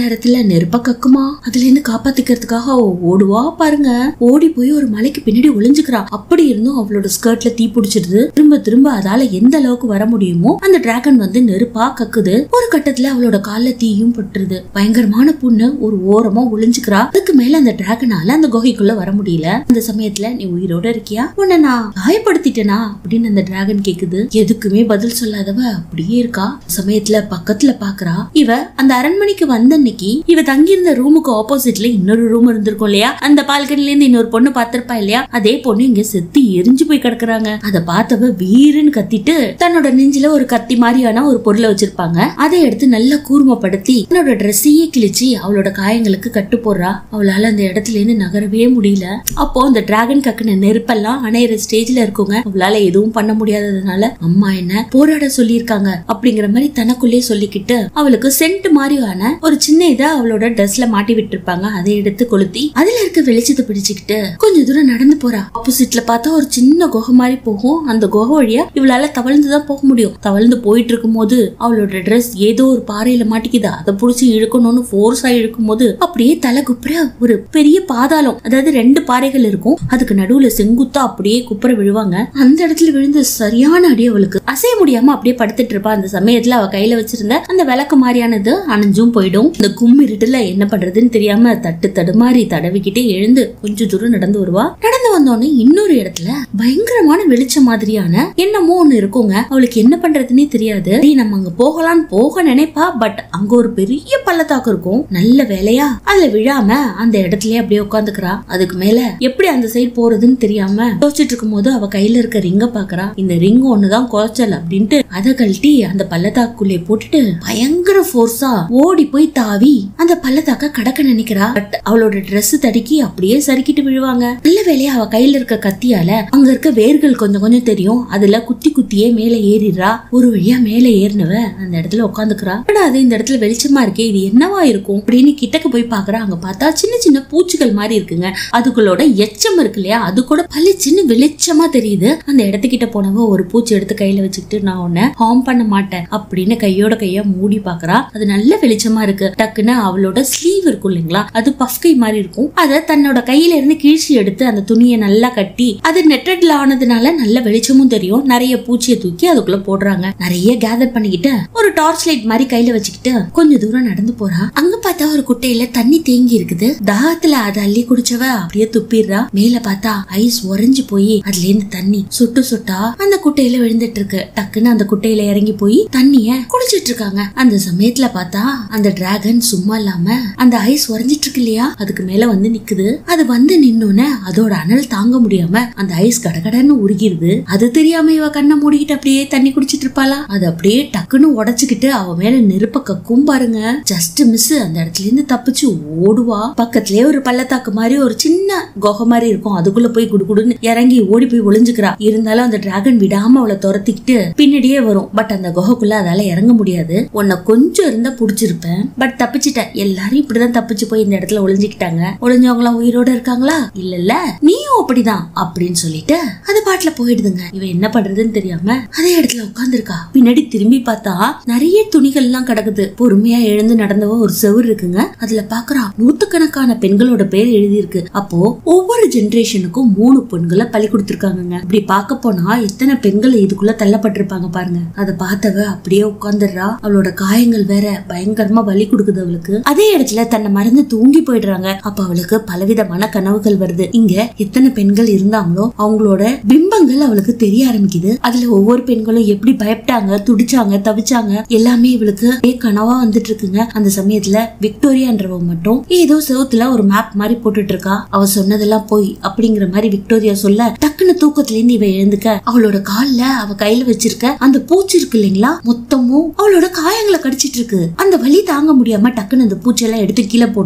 நேரத்துல நெருப்ப கக்குமா அதுல இருந்து காப்பாத்திக்கிறதுக்காக அவ ஓடுவா பாருங்க ஓடி போய் ஒரு மலைக்கு பின்னாடி ஒளிஞ்சுக்கிறா அப்படி இருந்தும் அவளோட ஸ்கர்ட்ல தீ பிடிச்சிடுது திரும்ப திரும்ப அதால எந்த அளவுக்கு வர முடியுமோ அந்த டிராகன் வந்து நெருப்பா கக்குது ஒரு கட்டத்துல அவளோட கால்ல தீயும் பட்டுருது பயங்கரமான புண்ணு ஒரு ஓரமா ஒளிஞ்சுக்கிறா அதுக்கு மேல அந்த டிராகனால அந்த குகைக்குள்ள வர முடியல அந்த சமயத்துல நீ உயிரோட இருக்கியா உன்னை நான் காயப்படுத்திட்டேனா அப்படின்னு அந்த டிராகன் கேக்குது எதுக்குமே பதில் சொல்லாதவ அப்படியே இருக்கா சமயத்துல பக்கத்துல பாக்குறா இவ அந்த அரண்மனைக்கு வந்த அன்னைக்கு இவ தங்கியிருந்த ரூமுக்கு ஆப்போசிட்ல இன்னொரு ரூம் இருந்திருக்கும் இல்லையா அந்த பால்கனில இருந்து இன்னொரு பொண்ணு பாத்திருப்பா இல்லையா அதே பொண்ணு இங்க செத்து எரிஞ்சு போய் கிடக்குறாங்க அத பார்த்தவ வீருன்னு கத்திட்டு தன்னோட நெஞ்சில ஒரு கத்தி மாதிரியான ஒரு பொருளை வச்சிருப்பாங்க அதை எடுத்து நல்லா கூர்மப்படுத்தி தன்னோட ட்ரெஸ்ஸையே கிழிச்சு அவளோட காயங்களுக்கு கட்டு போடுறா அவளால அந்த இடத்துல இருந்து நகரவே முடியல அப்போ அந்த டிராகன் கக்குன நெருப்பெல்லாம் அணையிற ஸ்டேஜ்ல இருக்குங்க அவளால எதுவும் பண்ண முடியாததுனால அம்மா என்ன போராட சொல்லியிருக்காங்க அப்படிங்கிற மாதிரி தனக்குள்ளே சொல்லிக்கிட்டு அவளுக்கு சென்ட் மாதிரியான ஒரு சின்ன இதை அவளோட ட்ரெஸ்ல மாட்டி விட்டுருப்பாங்க அதை எடுத்து கொளுத்தி அதுல இருக்க வெளிச்சத்தை பிடிச்சுக்கிட்டு கொஞ்ச தூரம் நடந்து போறா ஆப்போசிட்ல பார்த்தா ஒரு சின்ன குகை மாதிரி போகும் அந்த குகை வழியா இவளால தவழ்ந்து தான் போக முடியும் தவழ்ந்து போயிட்டு இருக்கும் போது அவளோட ட்ரெஸ் ஏதோ ஒரு பாறையில மாட்டிக்குது அதை புடிச்சு இழுக்கணும்னு ஃபோர்ஸா இழுக்கும் போது அப்படியே தலை குப்புற ஒரு பெரிய பாதாளம் அதாவது ரெண்டு பாறைகள் இருக்கும் அதுக்கு நடுவுல செங்குத்தா அப்படியே குப்புற விழுவாங்க அந்த இடத்துல விழுந்து சரியான அடி அவளுக்கு அசைய முடியாம அப்படியே படுத்துட்டு இருப்பா அந்த சமயத்துல அவ கையில வச்சிருந்த அந்த விளக்கு மாதிரியானது அணைஞ்சும் போயிடும் இந்த கும்மிருட்டுல என்ன பண்றதுன்னு தெரியாம தட்டு தடுமாறி தடவிக்கிட்டே எழுந்து கொஞ்ச தூரம் நடந்து வருவா நடந்து வந்தோடனே இன்னொரு இடத்துல பயங்கரமான வெளிச்சம் மாதிரியான என்னமோ ஒண்ணு இருக்குங்க அவளுக்கு என்ன பண்றதுன்னே தெரியாது "டேய், நம்ம அங்க போகலான்னு போக நினைப்பா பட் அங்க ஒரு பெரிய பள்ளத்தாக்கு இருக்கும் நல்ல வேலையா அதுல விழாம அந்த இடத்துலயே அப்படியே உட்காந்துக்கிறா அதுக்கு மேல எப்படி அந்த சைடு போறதுன்னு தெரியாம யோசிச்சுட்டு இருக்கும் போது அவ கையில இருக்க ரிங்க பாக்குறா இந்த ரிங் ஒண்ணுதான் குறைச்சல் அப்படின்ட்டு அதை கழட்டி அந்த பள்ளத்தாக்குள்ளே போட்டுட்டு பயங்கர ஃபோர்ஸா ஓடி போய் தாவி அந்த பள்ளத்தாக்க கடக்க நினைக்கிறா பட் அவளோட Dress தடுக்கி அப்படியே சறுக்கிட்டு விழுவாங்க நல்ல வேலையா அவ கையில இருக்க கத்தியால அங்க இருக்க வேர்கள் கொஞ்சம் கொஞ்சம் தெரியும் அதுல குத்தி குத்தியே மேல ஏறிடுறா ஒரு வழியா மேல ஏறினவ அந்த இடத்துல உட்காந்துக்கிறா ஆனா அது இந்த இடத்துல வெளிச்சமா இருக்கே இது என்னவா இருக்கும் அப்படின்னு கிட்டக்க போய் பாக்குறா அங்க பார்த்தா சின்ன சின்ன பூச்சிகள் மாதிரி இருக்குங்க அதுகளோட எச்சம் இருக்கு இல்லையா அது கூட பளிச்சுன்னு வெளிச்சமா தெரியுது அந்த இடத்துக்கிட்ட போனவ ஒரு பூச்சி எடுத்து கையில வச்சுக்கிட்டு நான் உன்னை ஹார்ம் பண்ண மாட்டேன் அப்படின்னு கையோட கையா மூடி பாக்குறா அது நல்ல வெளிச்சமா இருக்கு டக்குன்னு அவளோட ஸ்லீவ் இருக்கும் இல்லைங்களா அது பஃப் கை மாதிரி இருக்கும் அத தன்னோட கையில இருந்து கீழ்ச்சி எடுத்து அந்த துணியை நல்லா கட்டி அது நெட்டட்ல ஆனதுனால நல்ல வெளிச்சமும் தெரியும் நிறைய பூச்சியை தூக்கி அதுக்குள்ள போடுறாங்க நிறைய கேதர் பண்ணிக்கிட்டு ஒரு டார்ச் லைட் மாதிரி கையில வச்சுக்கிட்டு கொஞ்ச தூரம் நடந்து போறா அங்க பார்த்தா ஒரு குட்டையில தண்ணி தேங்கி இருக்குது தாகத்துல அதை அள்ளி குடிச்சவ அப்படியே துப்பிடுறா மேல பார்த்தா ஐஸ் உறைஞ்சு போய் அதுல இருந்து தண்ணி சுட்டு சுட்டா அந்த குட்டையில விழுந்துட்டு இருக்கு டக்குன்னு அந்த குட்டையில இறங்கி போய் தண்ணிய குடிச்சிட்டு இருக்காங்க அந்த சமயத்துல பார்த்தா அந்த டிராகன் சும்மா இல்லாம அந்த ஐஸ் உறைஞ்சிட்டு இருக்கு இல்லையா அதுக்கு மேல வந்து நிக்குது அது வந்து நின்னோன்னு அதோட அனல் தாங்க முடியாம அந்த ஐஸ் கடகடன்னு உருகிருது அது தெரியாம இவ கண்ணை மூடிக்கிட்டு அப்படியே தண்ணி குடிச்சிட்டு இருப்பாளா அது அப்படியே டக்குன்னு உடைச்சுக்கிட்டு அவ மேல நெருப்ப கக்கும் பாருங்க ஜஸ்ட் மிஸ் அந்த இடத்துல இருந்து தப்பிச்சு ஓடுவா பக்கத்துலயே ஒரு பள்ளத்தாக்கு மாதிரி ஒரு சின்ன குகை மாதிரி இருக்கும் அதுக்குள்ள போய் குடுகுடுன்னு இறங்கி ஓடி போய் ஒளிஞ்சுக்கிறா இருந்தாலும் அந்த டிராகன் விடாம அவளை துரத்திக்கிட்டு பின்னாடியே வரும் பட் அந்த குகைக்குள்ள அதால இறங்க முடியாது உன்னை கொஞ்சம் இருந்தா புடிச்சிருப்பேன் பட் தப்பிச்சிட்டேன் எல்லாரும் இப்படிதான் தப்பிச்சு போய் இந்த இடத்துல ஒளிஞ்சுக்கிட்டாங்க ஒளிஞ்சவங்க எல்லாம் உயிரோட இருக்காங்களா இல்ல இல்ல நீயும் அப்படிதான் அப்படின்னு சொல்லிட்டு அது பாட்டுல போயிடுதுங்க இவ என்ன பண்றதுன்னு தெரியாம அதே இடத்துல உட்காந்துருக்கா பின்னாடி திரும்பி பார்த்தா நிறைய துணிகள் எல்லாம் கிடக்குது பொறுமையா எழுந்து நடந்தவ ஒரு செவுரு இருக்குங்க அதுல பாக்குறா நூத்துக்கணக்கான பெண்களோட பேர் எழுதியிருக்கு அப்போ ஒவ்வொரு ஜெனரேஷனுக்கும் மூணு பெண்களை பலி கொடுத்திருக்காங்கங்க இப்படி பார்க்க போனா எத்தனை பெண்கள் இதுக்குள்ள தள்ளப்பட்டிருப்பாங்க பாருங்க அதை பார்த்தவ அப்படியே உட்காந்துடுறா அவளோட காயங்கள் வேற பயங்கரமா வலி கொடுக்குது அவளுக்கு அதே இடத்துல தன்னை மறந்து தூங்கி போயிடுறாங்க அப்ப அவளுக்கு பலவிதமான கனவுகள் வருது இங்க எத்தனை பெண்கள் இருந்தாங்களோ அவங்களோட பிம்பங்கள் அவளுக்கு தெரிய ஆரம்பிக்குது அதுல ஒவ்வொரு பெண்களும் எப்படி பயப்பட்டாங்க துடிச்சாங்க தவிச்சாங்க எல்லாமே இவளுக்கு அப்படியே கனவா வந்துட்டு இருக்குங்க அந்த சமயத்துல விக்டோரியான்றவ மட்டும் ஏதோ செவுத்துல ஒரு மேப் மாதிரி போட்டுட்டு இருக்கா அவ சொன்னதெல்லாம் போய் அப்படிங்கிற மாதிரி விக்டோரியா சொல்ல டக்குன்னு தூக்கத்துல இருந்து இவ எழுந்துக்க அவளோட கால்ல அவ கையில வச்சிருக்க அந்த பூச்சி இருக்கு இல்லைங்களா மொத்தமும் அவளோட காயங்களை கடிச்சிட்டு இருக்கு அந்த வலி தாங்க முடியாம டக்குன்னு அந்த பூச்செல்லாம் எடுத்து கீழே போடுறா அப்ப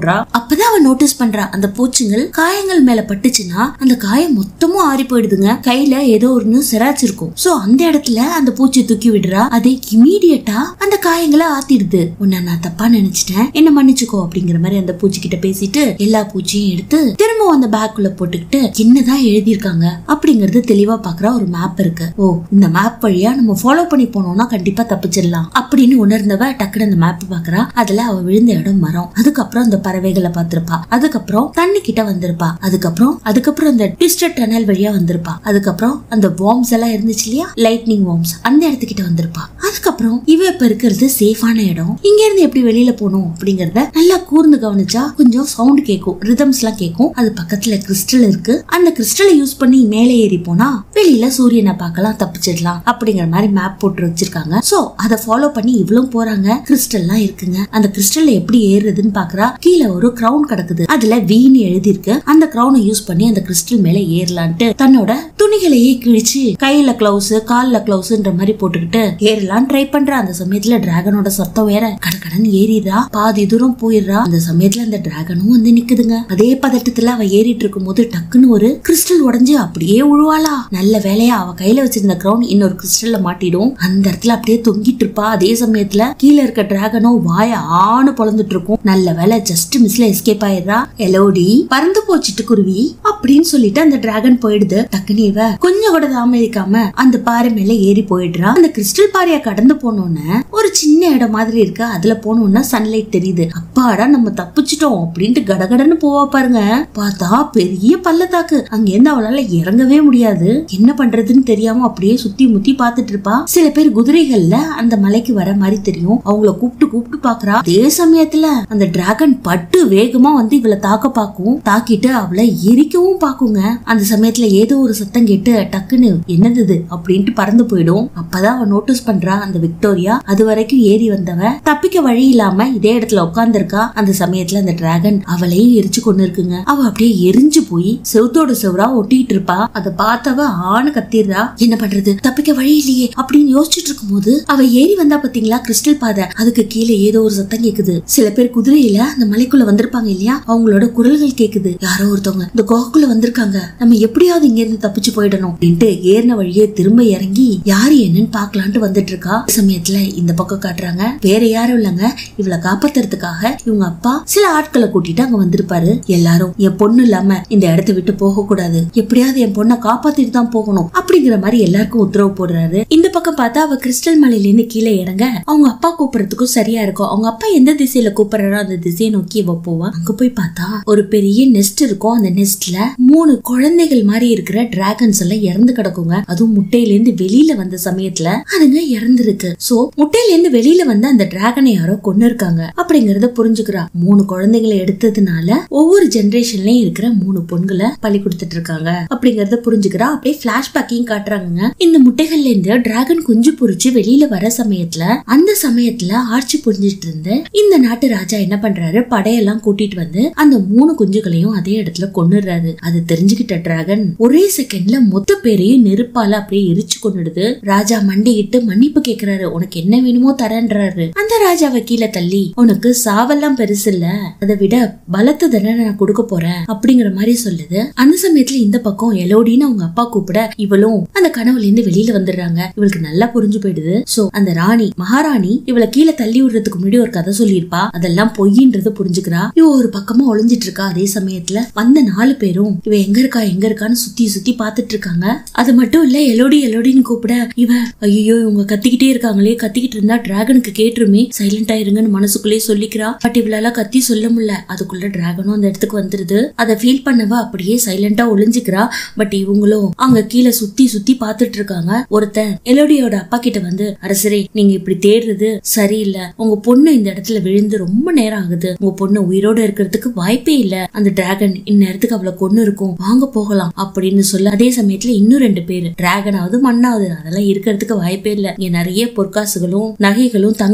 அப்பதான் அவ நோட்டீஸ் பண்றா அந்த பூச்சிங்கள் காயங்கள் மேல பட்டுச்சுன்னா அந்த காயம் மொத்தமும் ஆறி போயிடுதுங்க கையில ஏதோ ஒன்னு சிராச்சிருக்கும் சோ அந்த இடத்துல அந்த பூச்சியை தூக்கி விடுறா அது இமீடியட்டா அந்த காயங்களை ஆத்திடுது உன்னை நான் தப்பா நினைச்சிட்டேன் என்ன மன்னிச்சுக்கோ அப்படிங்கிற மாதிரி அந்த பூச்சி கிட்ட பேசிட்டு எல்லா பூச்சியும் எடுத்து திரும்ப அந்த பேக்குள்ள போட்டுக்கிட்டு என்னதான் எழுதியிருக்காங்க அப்படிங்கறது தெளிவா பாக்குற ஒரு மேப் இருக்கு ஓ இந்த மேப் வழியா நம்ம ஃபாலோ பண்ணி போனோம்னா கண்டிப்பா தப்பிச்சிடலாம் அப்படின்னு உணர்ந்தவ டக்குனு அந்த மேப் பாக்குறா அதுல அவ விழுந்த இடம் மரம் அதுக்கப்புறம் அந்த பறவைகளை பார்த்திருப்பா அதுக்கப்புறம் தண்ணி கிட்ட வந்திருப்பா அதுக்கப்புறம் அதுக்கப்புறம் அந்த ட்விஸ்டட் டனல் வழியா வந்திருப்பா அதுக்கப்புறம் அந்த வார்ம்ஸ் எல்லாம் இருந்துச்சு இல்லையா லைட்னிங் வார்ம்ஸ் அந்த இடத்துக்கிட்ட வந்திருப்பா அதுக்கப்புறம் இவ இப்ப இருக்கிறது சேஃபான இடம் இங்க இருந்து எப்படி வெளியில போகணும் அப்படிங்கறத நல்லா கூர்ந்து கவனிச்சா கொஞ்சம் சவுண்ட் கேட்கும் ரிதம்ஸ் எல்லாம் கேட்கும் அது பக்கத்துல கிறிஸ்டல் இருக்கு அந்த கிறிஸ்டலை யூஸ் பண்ணி மேலே ஏறி போனா வெளியில சூரியனை பார்க்கலாம் தப்பிச்சிடலாம் அப்படிங்கிற மாதிரி மேப் போட்டு வச்சிருக்காங்க சோ அதை ஃபாலோ பண்ணி இவ்வளவு போறாங்க கிறிஸ்டல்லாம் இருக்குங்க அந்த கிறிஸ்டல்ல எப்படி ஏறுறதுன்னு பாக்குறா கீழே ஒரு கிரவுன் கிடக்குது அதுல வீன்னு எழுதி இருக்கு அந்த கிரவுனை யூஸ் பண்ணி அந்த கிறிஸ்டல் மேல ஏறலான்ட்டு தன்னோட துணிகளையே கிழிச்சு கையில கிளவுஸ் கால்ல கிளவுஸ்ன்ற மாதிரி போட்டுக்கிட்டு ஏறலாம் ட்ரை பண்றா அந்த சமயத்துல டிராகனோட சத்தம் வேற கடகடன்னு ஏறிடுறா பாதி தூரம் போயிடுறா அந்த சமயத்துல அந்த டிராகனும் வந்து நிக்குதுங்க அதே பதட்டத்துல அவ ஏறிட்டு இருக்கும் போது டக்குன்னு ஒரு கிறிஸ்டல் உடைஞ்சு அப்படியே உழுவாளா நல்ல வேலையா அவ கையில வச்சிருந்த கிரவுன் இன்னொரு கிறிஸ்டல்ல மாட்டிடும் அந்த இடத்துல அப்படியே தொங்கிட்டு இருப்பா அதே சமயத்துல கீழே இருக்க டிராகனும் வாய ஆணு பொழந்துட்டு இருக்கும் நல்ல வேலை ஜஸ்ட் மிஸ்ல எஸ்கேப் ஆயிடுறா எலோடி பறந்து போச்சிட்டு குருவி அப்படின்னு சொல்லிட்டு அந்த டிராகன் போயிடுது டக்குனு இவ கொஞ்சம் கூட தாமதிக்காம அந்த பாறை மேல ஏறி போயிடுறா அந்த கிறிஸ்டல் பாறைய கடந்து போனோன்னு ஒரு சின்ன இடம் மாதிரி இருக்கு அதுல போனோம்னா சன்லைட் தெரியுது அப்பாடா நம்ம தப்பிச்சிட்டோம் அப்படின்ட்டு கடகடன்னு போவா பாருங்க பார்த்தா பெரிய பள்ளத்தாக்கு அங்க இருந்து அவளால இறங்கவே முடியாது என்ன பண்றதுன்னு தெரியாம அப்படியே சுத்தி முத்தி பாத்துட்டு இருப்பா சில பேர் குதிரைகள்ல அந்த மலைக்கு வர மாதிரி தெரியும் அவங்கள கூப்பிட்டு கூப்பிட்டு பாக்குறா அதே சமயத்துல அந்த டிராகன் பட்டு வேகமா வந்து இவளை தாக்க பாக்கும் தாக்கிட்டு அவளை எரிக்கவும் பாக்குங்க அந்த சமயத்துல ஏதோ ஒரு சத்தம் கேட்டு டக்குன்னு என்னது இது அப்படின்ட்டு பறந்து போயிடும் அப்பதான் அவ நோட்டீஸ் பண்றா அந்த விக்டோரியா அது வரைக்கும் ஏறி வந்தவ தப்பிக்க வழி இல்லாம இதே இடத்துல உட்கார்ந்திருக்கா அந்த சமயத்துல அந்த டிராகன் அவளையும் எரிச்சு கொண்டு இருக்குங்க அவ அப்படியே எரிஞ்சு போய் செவுத்தோட செவரா ஒட்டிட்டு இருப்பா அதை பார்த்தவ ஆணு கத்திடுறா என்ன பண்றது தப்பிக்க வழி இல்லையே அப்படின்னு யோசிச்சுட்டு இருக்கும்போது அவ ஏறி வந்தா பாத்தீங்களா கிறிஸ்டல் பாதை அதுக்கு கீழே ஏதோ ஒரு சத்தம் கேக்குது சில பேர் குதிரையில அந்த மலைக்குள்ள வந்திருப்பாங்க இல்லையா அவங்களோட குரல்கள் கேக்குது யாரோ ஒருத்தவங்க இந்த குகைக்குள்ள வந்திருக்காங்க நம்ம எப்படியாவது இங்க இருந்து தப்பிச்சு போயிடணும் அப்படின்ட்டு ஏறின வழியே திரும்ப இறங்கி யாரு என்னன்னு பாக்கலான்ட்டு வந்துட்டு இருக்கா இந்த சமயத்துல இந்த பக்கம் காட்டுறாங்க வேற யாரும் இல்லைங்க இவளை காப்பாத்துறதுக்காக இவங்க அப்பா சில ஆட்களை கூட்டிட்டு அங்க வந்திருப்பாரு எல்லாரும் என் பொண்ணு இல்லாம இந்த இடத்த விட்டு போக கூடாது எப்படியாவது என் பொண்ணை காப்பாத்திட்டு தான் போகணும் அப்படிங்கிற மாதிரி எல்லாருக்கும் உத்தரவு போடுறாரு இந்த பக்கம் பார்த்தா அவ கிறிஸ்டல் மலையில இருந்து கீழே இறங்க அவங்க அப்பா கூப்பிடுறதுக்கும் சரியா இருக்கும் அவங்க அப்பா எந்த திசையில கூப்பிடுறாரோ அந்த திசையை நோக்கி இவ போவா அங்க போய் பார்த்தா ஒரு பெரிய நெஸ்ட் இருக்கும் அந்த நெஸ்ட்ல மூணு குழந்தைகள் மாதிரி இருக்கிற டிராகன்ஸ் எல்லாம் இறந்து கிடக்குங்க அதுவும் முட்டையில இருந்து வெளியில வந்த சமயத்துல அதுங்க இறந்துருக்கு சோ முட்டையில இருந்து வெளியில வந்து அந்த டிராகனை யாரோ கொண்டு இருக்காங்க அப்படிங்கறத புரிஞ்சுக்கிறா மூணு குழந்தைகளை எடுத்ததுனால ஒவ்வொரு ஜெனரேஷன்லயும் இருக்கிற மூணு பொண்களை பலி கொடுத்துட்டு இருக்காங்க அப்படிங்கறத புரிஞ்சுக்கிறா அப்படியே பிளாஷ்பேக்கையும் காட்டுறாங்க இந்த முட்டைகள்ல இருந்து டிராகன் குஞ்சு பொரிச்சு வெளியில வர சமயத்துல அந்த சமயத்துல ஆட்சி புரிஞ்சிட்டு இருந்த இந்த நாட்டு ராஜா என்ன பண்றாரு படையெல்லாம் கூட்டிட்டு வந்து அந்த மூணு குஞ்சுகளையும் அதே இடத்துல கொன்னுடுறாரு அது தெரிஞ்சுக்கிட்ட டிராகன் ஒரே செகண்ட்ல மொத்த பேரையும் நெருப்பால அப்படியே எரிச்சு கொண்டுடுது ராஜா மண்டியிட்டு மன்னிப்பு கேக்குறாரு உனக்கு என்ன வேணுமோ தரேன்றாரு அந்த ராஜாவை கீழே தள்ளி உனக்கு சாவெல்லாம் பெருசு இல்ல அதை விட பலத்த தண்டனை நான் கொடுக்க போறேன் அப்படிங்கிற மாதிரி சொல்லுது அந்த சமயத்துல இந்த பக்கம் எலோடின்னு அவங்க அப்பா கூப்பிட இவளும் அந்த கனவுல இருந்து வெளியில வந்துடுறாங்க இவளுக்கு நல்லா புரிஞ்சு போயிடுது சோ அந்த ராணி மகாராணி இவளை கீழே தள்ளி விடுறதுக்கு முன்னாடி ஒரு கதை சொல்லியிருப்பா அதெல்லாம் பொய்ன்றத புரிஞ்சுக்கிறா இவ ஒரு பக்கமா ஒளிஞ்சிட்டு இருக்கா அதே சமயத்துல வந்த நாலு பேரும் இவ எங்க இருக்கா எங்க இருக்கான்னு சுத்தி சுத்தி பாத்துட்டு இருக்காங்க அது மட்டும் இல்ல எலோடி எலோடின்னு கூப்பிட இவ ஐயோ இவங்க கத்திக்கிட்டே இருக்காங்களே கத்திக்கிட்டு இருந்தா டிராகனுக்கு கேட்டுருமே சைலண்டா இருங்கன்னு மனசுக்குள்ளே சொல்லிக்கிறா பட் இவளால கத்தி சொல்ல முடியல அதுக்குள்ள டிராகனும் அந்த இடத்துக்கு வந்துருது அதை ஃபீல் பண்ணவ அப்படியே சைலண்டா ஒளிஞ்சுக்கிறா பட் இவங்களும் அங்க கீழே சுத்தி சுத்தி பாத்துட்டு இருக்காங்க ஒருத்தன் எலோடியோட அப்பா கிட்ட வந்து அரசரே நீங்க இப்படி தேடுறது சரியில்லை உங்க பொண்ணு இந்த இடத்துல விழுந்து ரொம்ப நேரம் ஆகுது உங்க பொண்ணு உயிரோட இருக்கிறதுக்கு வாய்ப்பே இல்ல அந்த டிராகன் இந்நேரத்துக்கு அவளை கொன்னு இருக்கும் வாங்க போகலாம் அப்படின்னு சொல்ல அதே சமயத்துல இன்னும் ரெண்டு பேரு டிராகனாவது மண்ணாவது அதெல்லாம் இருக்கிறதுக்கு வாய்ப்பே இல்ல இங்க நிறைய பொற்காசுகளும் நகைகளும் தங்க குவிய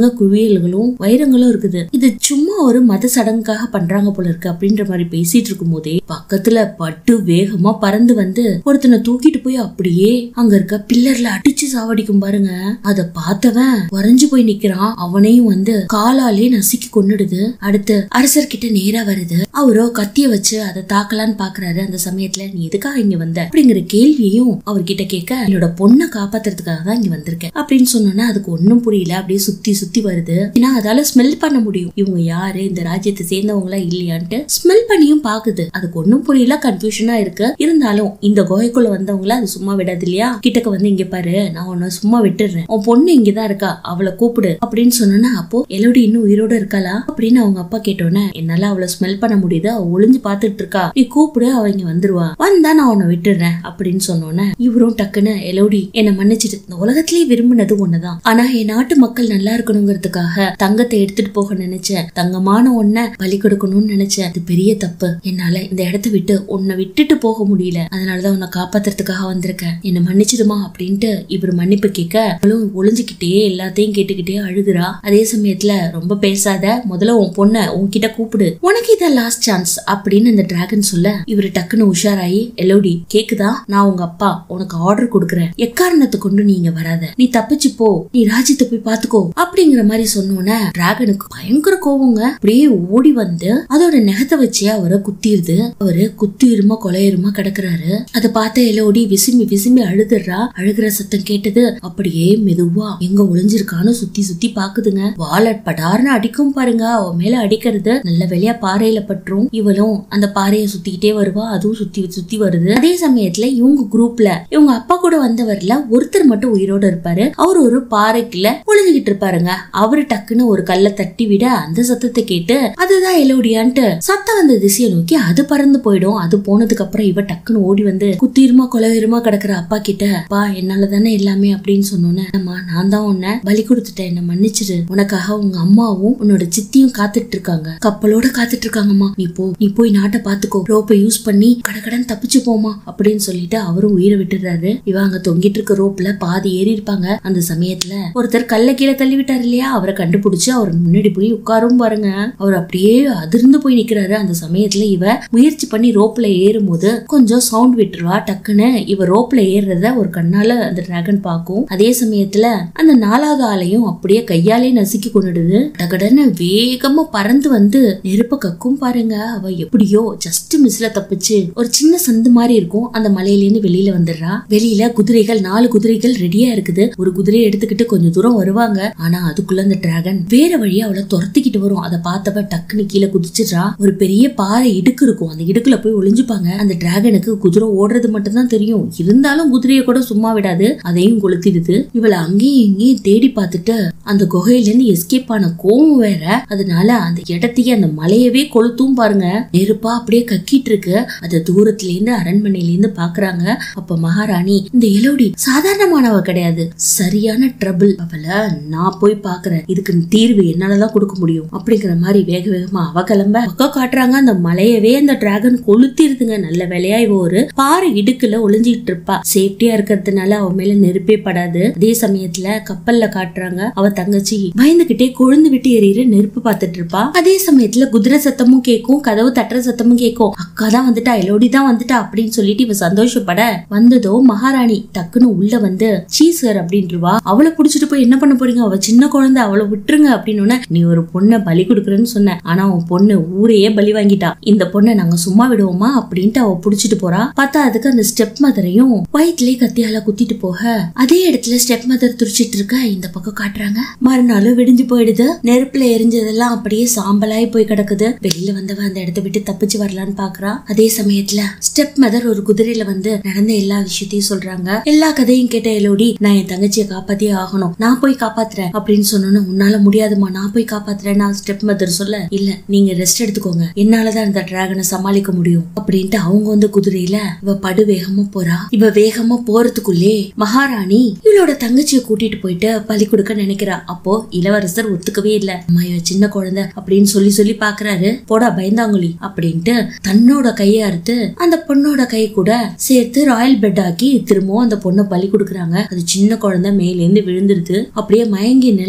வளையல்களும் வைரங்களும் இருக்குது இது சும்மா ஒரு மத சடங்குக்காக பண்றாங்க போல இருக்கு அப்படின்ற மாதிரி பேசிட்டு இருக்கும் போதே பக்கத்துல பட்டு வேகமா பறந்து வந்து ஒருத்தனை தூக்கிட்டு போய் அப்படியே அங்க இருக்க பில்லர்ல அடிச்சு சாவடிக்கும் பாருங்க அத பார்த்தவன் வரைஞ்சு போய் நிக்கிறான் அவனையும் வந்து காலாலே நசுக்கி கொன்னுடுது அடுத்து அரசர்கிட்ட நேரா வருது அவரோ கத்திய வச்சு அதை தாக்கலான்னு பாக்குறாரு அந்த சமயத்துல நீ எதுக்காக இங்க வந்த அப்படிங்கிற கேள்வியையும் அவர்கிட்ட கேட்க என்னோட பொண்ணை காப்பாத்துறதுக்காக தான் இங்க வந்திருக்கேன் அப்படின்னு சொன்னோன்னா அதுக்கு ஒண்ணும் புரியல அப்படியே சுத்தி சுத்தி வருது ஏன்னா அதால ஸ்மெல் பண்ண முடியும் இவங்க யாரு இந்த ராஜ்யத்தை சேர்ந்தவங்களா இல்லையான்ட்டு ஸ்மெல் பண்ணியும் பாக்குது அதுக்கு ஒண்ணும் புரியல கன்ஃபியூஷனா இருக்கு இருந்தாலும் இந்த குகைக்குள்ள வந்தவங்கள அது சும்மா விடாது இல்லையா கிட்டக்க வந்து இங்க பாரு நான் உன்னை சும்மா விட்டுடுறேன் உன் பொண்ணு இங்கதான் இருக்கா அவளை கூப்பிடு அப்படின்னு சொன்னோன்னா அப்போ எலோடி இன்னும் உயிரோட இருக்காளா அப்படின்னு அவங்க அப்பா கேட்டோன்னே என்னால அவளை ஸ்மெல் பண்ண முடியுது அவ ஒளிஞ்சு பாத்துட்டு இருக்கா நீ கூப்பிடு அவ இங்க வந்துருவா வந்தா நான் உன்னை விட்டுடுறேன் அப்படின்னு சொன்னோன்னே இவரும் டக்குன்னு எலோடி என்னை மன்னிச்சிட்டு இந்த உலகத்திலேயே விரும்பினது ஒண்ணுதான் ஆனா என் நாட்டு மக்கள் நல்லா இருக்கணுங்கிறதுக்காக தங்கத்தை எடுத்துட்டு போக நினைச்சேன் தங்கமான ஒன்ன பலி கொடுக்கணும்னு நினைச்சேன் அது பெரிய தப்பு என்னால இந்த இடத்த விட்டு உன்னை விட்டுட்டு போக முடியல அதனாலதான் உன்னை காப்பாத்துறதுக்காக வந்திருக்கேன் என்ன மன்னிச்சிடுமா அப்படின்ட்டு இவர் மன்னிப்பு கேட்க அவளும் ஒளிஞ்சுக்கிட்டே எல்லாத்தையும் கேட்டுக்கிட்டே அழுகுறா அதே சமயத்துல ரொம்ப பேசாத முதல்ல உன் பொண்ண உன்கிட்ட கூப்பிடு உனக்கு இதான் லாஸ்ட் சான்ஸ் அப்படின்னு அந்த டிராகன் சொல்ல இவரு டக்குன்னு உஷாராயி எலோடி கேக்குதா நான் உங்க அப்பா உனக்கு ஆர்டர் கொடுக்குறேன் எக்காரணத்தை கொண்டு நீ இங்க வராத நீ தப்பிச்சு போ நீ ராஜ்யத்தை போய் பாத்துக்கோ அப்படிங்கிற மாதிரி சொன்னோன்னே டிராகனுக்கு பயங்கர கோவங்க அப்படியே ஓடி வந்து அதோட நெகத்தை வச்சே அவரை குத்திடுது அவரு குத்திருமா கொலையுமா கிடக்குறாரு அதை பார்த்த எலோடி விசும்பி விசும்பி அழுதுறா அழுகிற சத்தம் கேட்டது அப்படியே மெதுவா எங்க ஒளிஞ்சிருக்கான்னு சுத்தி சுத்தி பாக்குதுங்க வாலட் படார்னு அடிக்கும் பாருங்க அவ மேல அடிக்கிறது நல்ல வெளியா பாறையில பற்றும் இவளும் அந்த பாறையை சுத்திக்கிட்டே வருவா அதுவும் சுத்தி சுத்தி வருது அதே சமயத்துல இவங்க குரூப்ல இவங்க அப்பா கூட வந்தவர்ல ஒருத்தர் மட்டும் உயிரோட இருப்பாரு அவர் ஒரு பாறைக்குள்ள ஒளிஞ்சுகிட்டு இருப்பாருங்க அவரு டக்குன்னு ஒரு கல்லை தட்டி விட அந்த சத்தத்தை கேட்டு அதுதான் எலோடியான்ட்டு சத்தம் வந்த திசையை நோக்கி அது பறந்து போயிடும் அது போனதுக்கு அப்புறம் இவ டக்குன்னு ஓடி வந்து குத்தீருமா கொலவீரமா கிடக்குற அப்பா கிட்ட பா என்னால தானே எல்லாமே அப்படின்னு சொன்னோன்னே அம்மா நான் தான் உன்னை பலி கொடுத்துட்டேன் என்ன மன்னிச்சிரு உனக்காக உங்க அம்மாவும் உன்னோட சித்தியும் காத்துட்டு இருக்காங்க கப்பலோட காத்துட்டு இருக்காங்கம்மா நீ போ நீ போய் நாட்டை பாத்துக்கோ ரோப்பை யூஸ் பண்ணி கடகடன் தப்பிச்சு போமா அப்படின்னு சொல்லிட்டு அவரும் உயிரை விட்டுறாரு இவ அங்க தொங்கிட்டு இருக்க ரோப்ல பாதி ஏறி இருப்பாங்க அந்த சமயத்துல ஒருத்தர் கல்ல கீழே தள்ளி விட்டாரு இல்லையா அவரை கண்டுபிடிச்சு அவர் முன்னாடி போய் உட்காரும் பாருங்க அவர் அப்படியே அதிர்ந்து போய் நிக்கிறாரு அந்த சமயத்துல இவ முயற்சி பண்ணி ரோப்ல ஏறும் போது கொஞ்சம் சவுண்ட் விட்டுருவா டக்குன்னு இவ ரோப்ல ஏறுறத ஒரு கண்ணால அந்த டிராகன் பார்க்கும் அதே சமயத்துல அந்த நாலாவது ஆளையும் அப்படியே கையாலே நசுக்கி கொண்டுடுது டகடன்னு வேகமா பறந்து வந்து நெருப்ப கக்கும் பாருங்க அவ எப்படியோ ஜஸ்ட் மிஸ்ல தப்பிச்சு ஒரு சின்ன சந்து மாதிரி இருக்கும் அந்த மலையில இருந்து வெளியில வந்துடுறா வெளியில குதிரைகள் நாலு குதிரைகள் ரெடியா இருக்குது ஒரு குதிரையை எடுத்துக்கிட்டு கொஞ்சம் தூரம் வருவாங்க ஆனா அதுக்குள்ள அந்த டிராகன் வேற வழியா அவளை துரத்திக்கிட்டு வரும் அதை பார்த்தவ டக்குன்னு கீழே குதிச்சிடுறா ஒரு பெரிய பாறை இடுக்கு இருக்கும் அந்த இடுக்குல போய் ஒளிஞ்சுப்பாங்க அந்த டிராகனுக்கு குதிரை ஓடுறது மட்டும்தான் தெரியும் இருந்தாலும் குதிரையை கூட சும்மா விடாது அதையும் கொளுத்திடுது இவளை அங்கேயும் இங்கேயும் தேடி பார்த்துட்டு அந்த குகையில இருந்து எஸ்கேப் ஆன கோவம் வேற அதனால அந்த இடத்தையே அந்த மலையவே கொளுத்தும் பாருங்க நெருப்பா அப்படியே கக்கிட்டு இருக்கு அத தூரத்துல இருந்து அரண்மனையில இருந்து பாக்குறாங்க அப்ப மகாராணி இந்த எலோடி சாதாரணமானவ கிடையாது சரியான ட்ரபிள் அவளை நான் போய் பாக்குறேன் இதுக்கு தீர்வு என்னாலதான் கொடுக்க முடியும் அப்படிங்கிற மாதிரி வேக வேகமா அவ கிளம்ப பக்கம் காட்டுறாங்க அந்த மலையவே அந்த டிராகன் கொளுத்திருதுங்க நல்ல வேலையா இவ ஒரு பாறை இடுக்குல ஒளிஞ்சிட்டு இருப்பா சேஃப்டியா இருக்கிறதுனால அவ மேல நெருப்பே படாது அதே சமயத்துல கப்பல்ல காட்டுறாங்க அவ தங்கச்சி பயந்துகிட்டே கொழுந்து விட்டு எறிகிற நெருப்பு பார்த்துட்டு இருப்பா அதே சமயத்துல குதிரை சத்தமும் கேட்கும் கதவு தட்டுற சத்தமும் கேட்கும் அக்கா தான் வந்துட்டா எலோடி தான் வந்துட்டா அப்படின்னு சொல்லிட்டு இவ சந்தோஷப்பட வந்ததோ மகாராணி டக்குன்னு உள்ள வந்து சீசர் அப்படின்றவா அவளை புடிச்சிட்டு போய் என்ன பண்ண போறீங்க அவ சின்ன குழந்தை அவளை விட்டுருங்க அப்படின்னு நீ ஒரு பொண்ணை பலி கொடுக்குறேன்னு சொன்ன ஆனா உன் பொண்ணு ஊரையே பலி வாங்கிட்டா இந்த பொண்ணை நாங்க சும்மா விடுவோமா அப்படின்ட்டு அவ புடிச்சிட்டு போறா பார்த்தா அதுக்கு அந்த ஸ்டெப் மதரையும் வயிற்றுலயே கத்தியால குத்திட்டு போக அதே இடத்துல ஸ்டெப் மதர் துடிச்சிட்டு இருக்க இந்த பக்கம் காட்டுறாங்க மறுநாளும் விடிஞ்சு போயிடுது நெருப்புல எரிஞ்சதெல்லாம் அப்படியே சாம்பலாய் போய் கிடக்குது வெளியில வந்தவ அந்த இடத்த விட்டு தப்பிச்சு வரலான்னு பாக்குறா அதே சமயத்துல ஸ்டெப் மதர் ஒரு குதிரையில வந்து நடந்த எல்லா விஷயத்தையும் சொல்றாங்க எல்லா கதையும் கேட்ட எலோடி நான் என் தங்கச்சியை காப்பாத்தியே ஆகணும் நான் போய் காப்பாத்துறேன் அப்படின்னு சொன்னோன்னு உன்னால முடியாதுமா நான் போய் காப்பாத்துறேன் நான் ஸ்டெப் மதர் சொல்ல இல்ல நீங்க ரெஸ்ட் எடுத்துக்கோங்க என்னாலதான் இந்த டிராகனை சமாளிக்க முடியும் அப்படின்ட்டு அவங்க வந்து குதிரையில இவ படு வேகமா போறா இவ வேகமா போறதுக்குள்ளே மகாராணி இவளோட தங்கச்சியை கூட்டிட்டு போயிட்டு பலி கொடுக்க நினைக்கிறா அப்போ இளவரசர் ஒத்துக்கவே இல்ல அம்மா இவ சின்ன குழந்தை அப்படின்னு சொல்லி சொல்லி பாக்குறாரு போடா பயந்தாங்குழி அப்படின்ட்டு தன்னோட கையை அறுத்து அந்த பொண்ணோட கை கூட சேர்த்து ராயல் பெட் ஆக்கி திரும்பவும் அந்த பொண்ணை பலி கொடுக்குறாங்க அது சின்ன குழந்தை மேலேந்து விழுந்துருது அப்படியே மயங்கி நிலையில கிடக்குது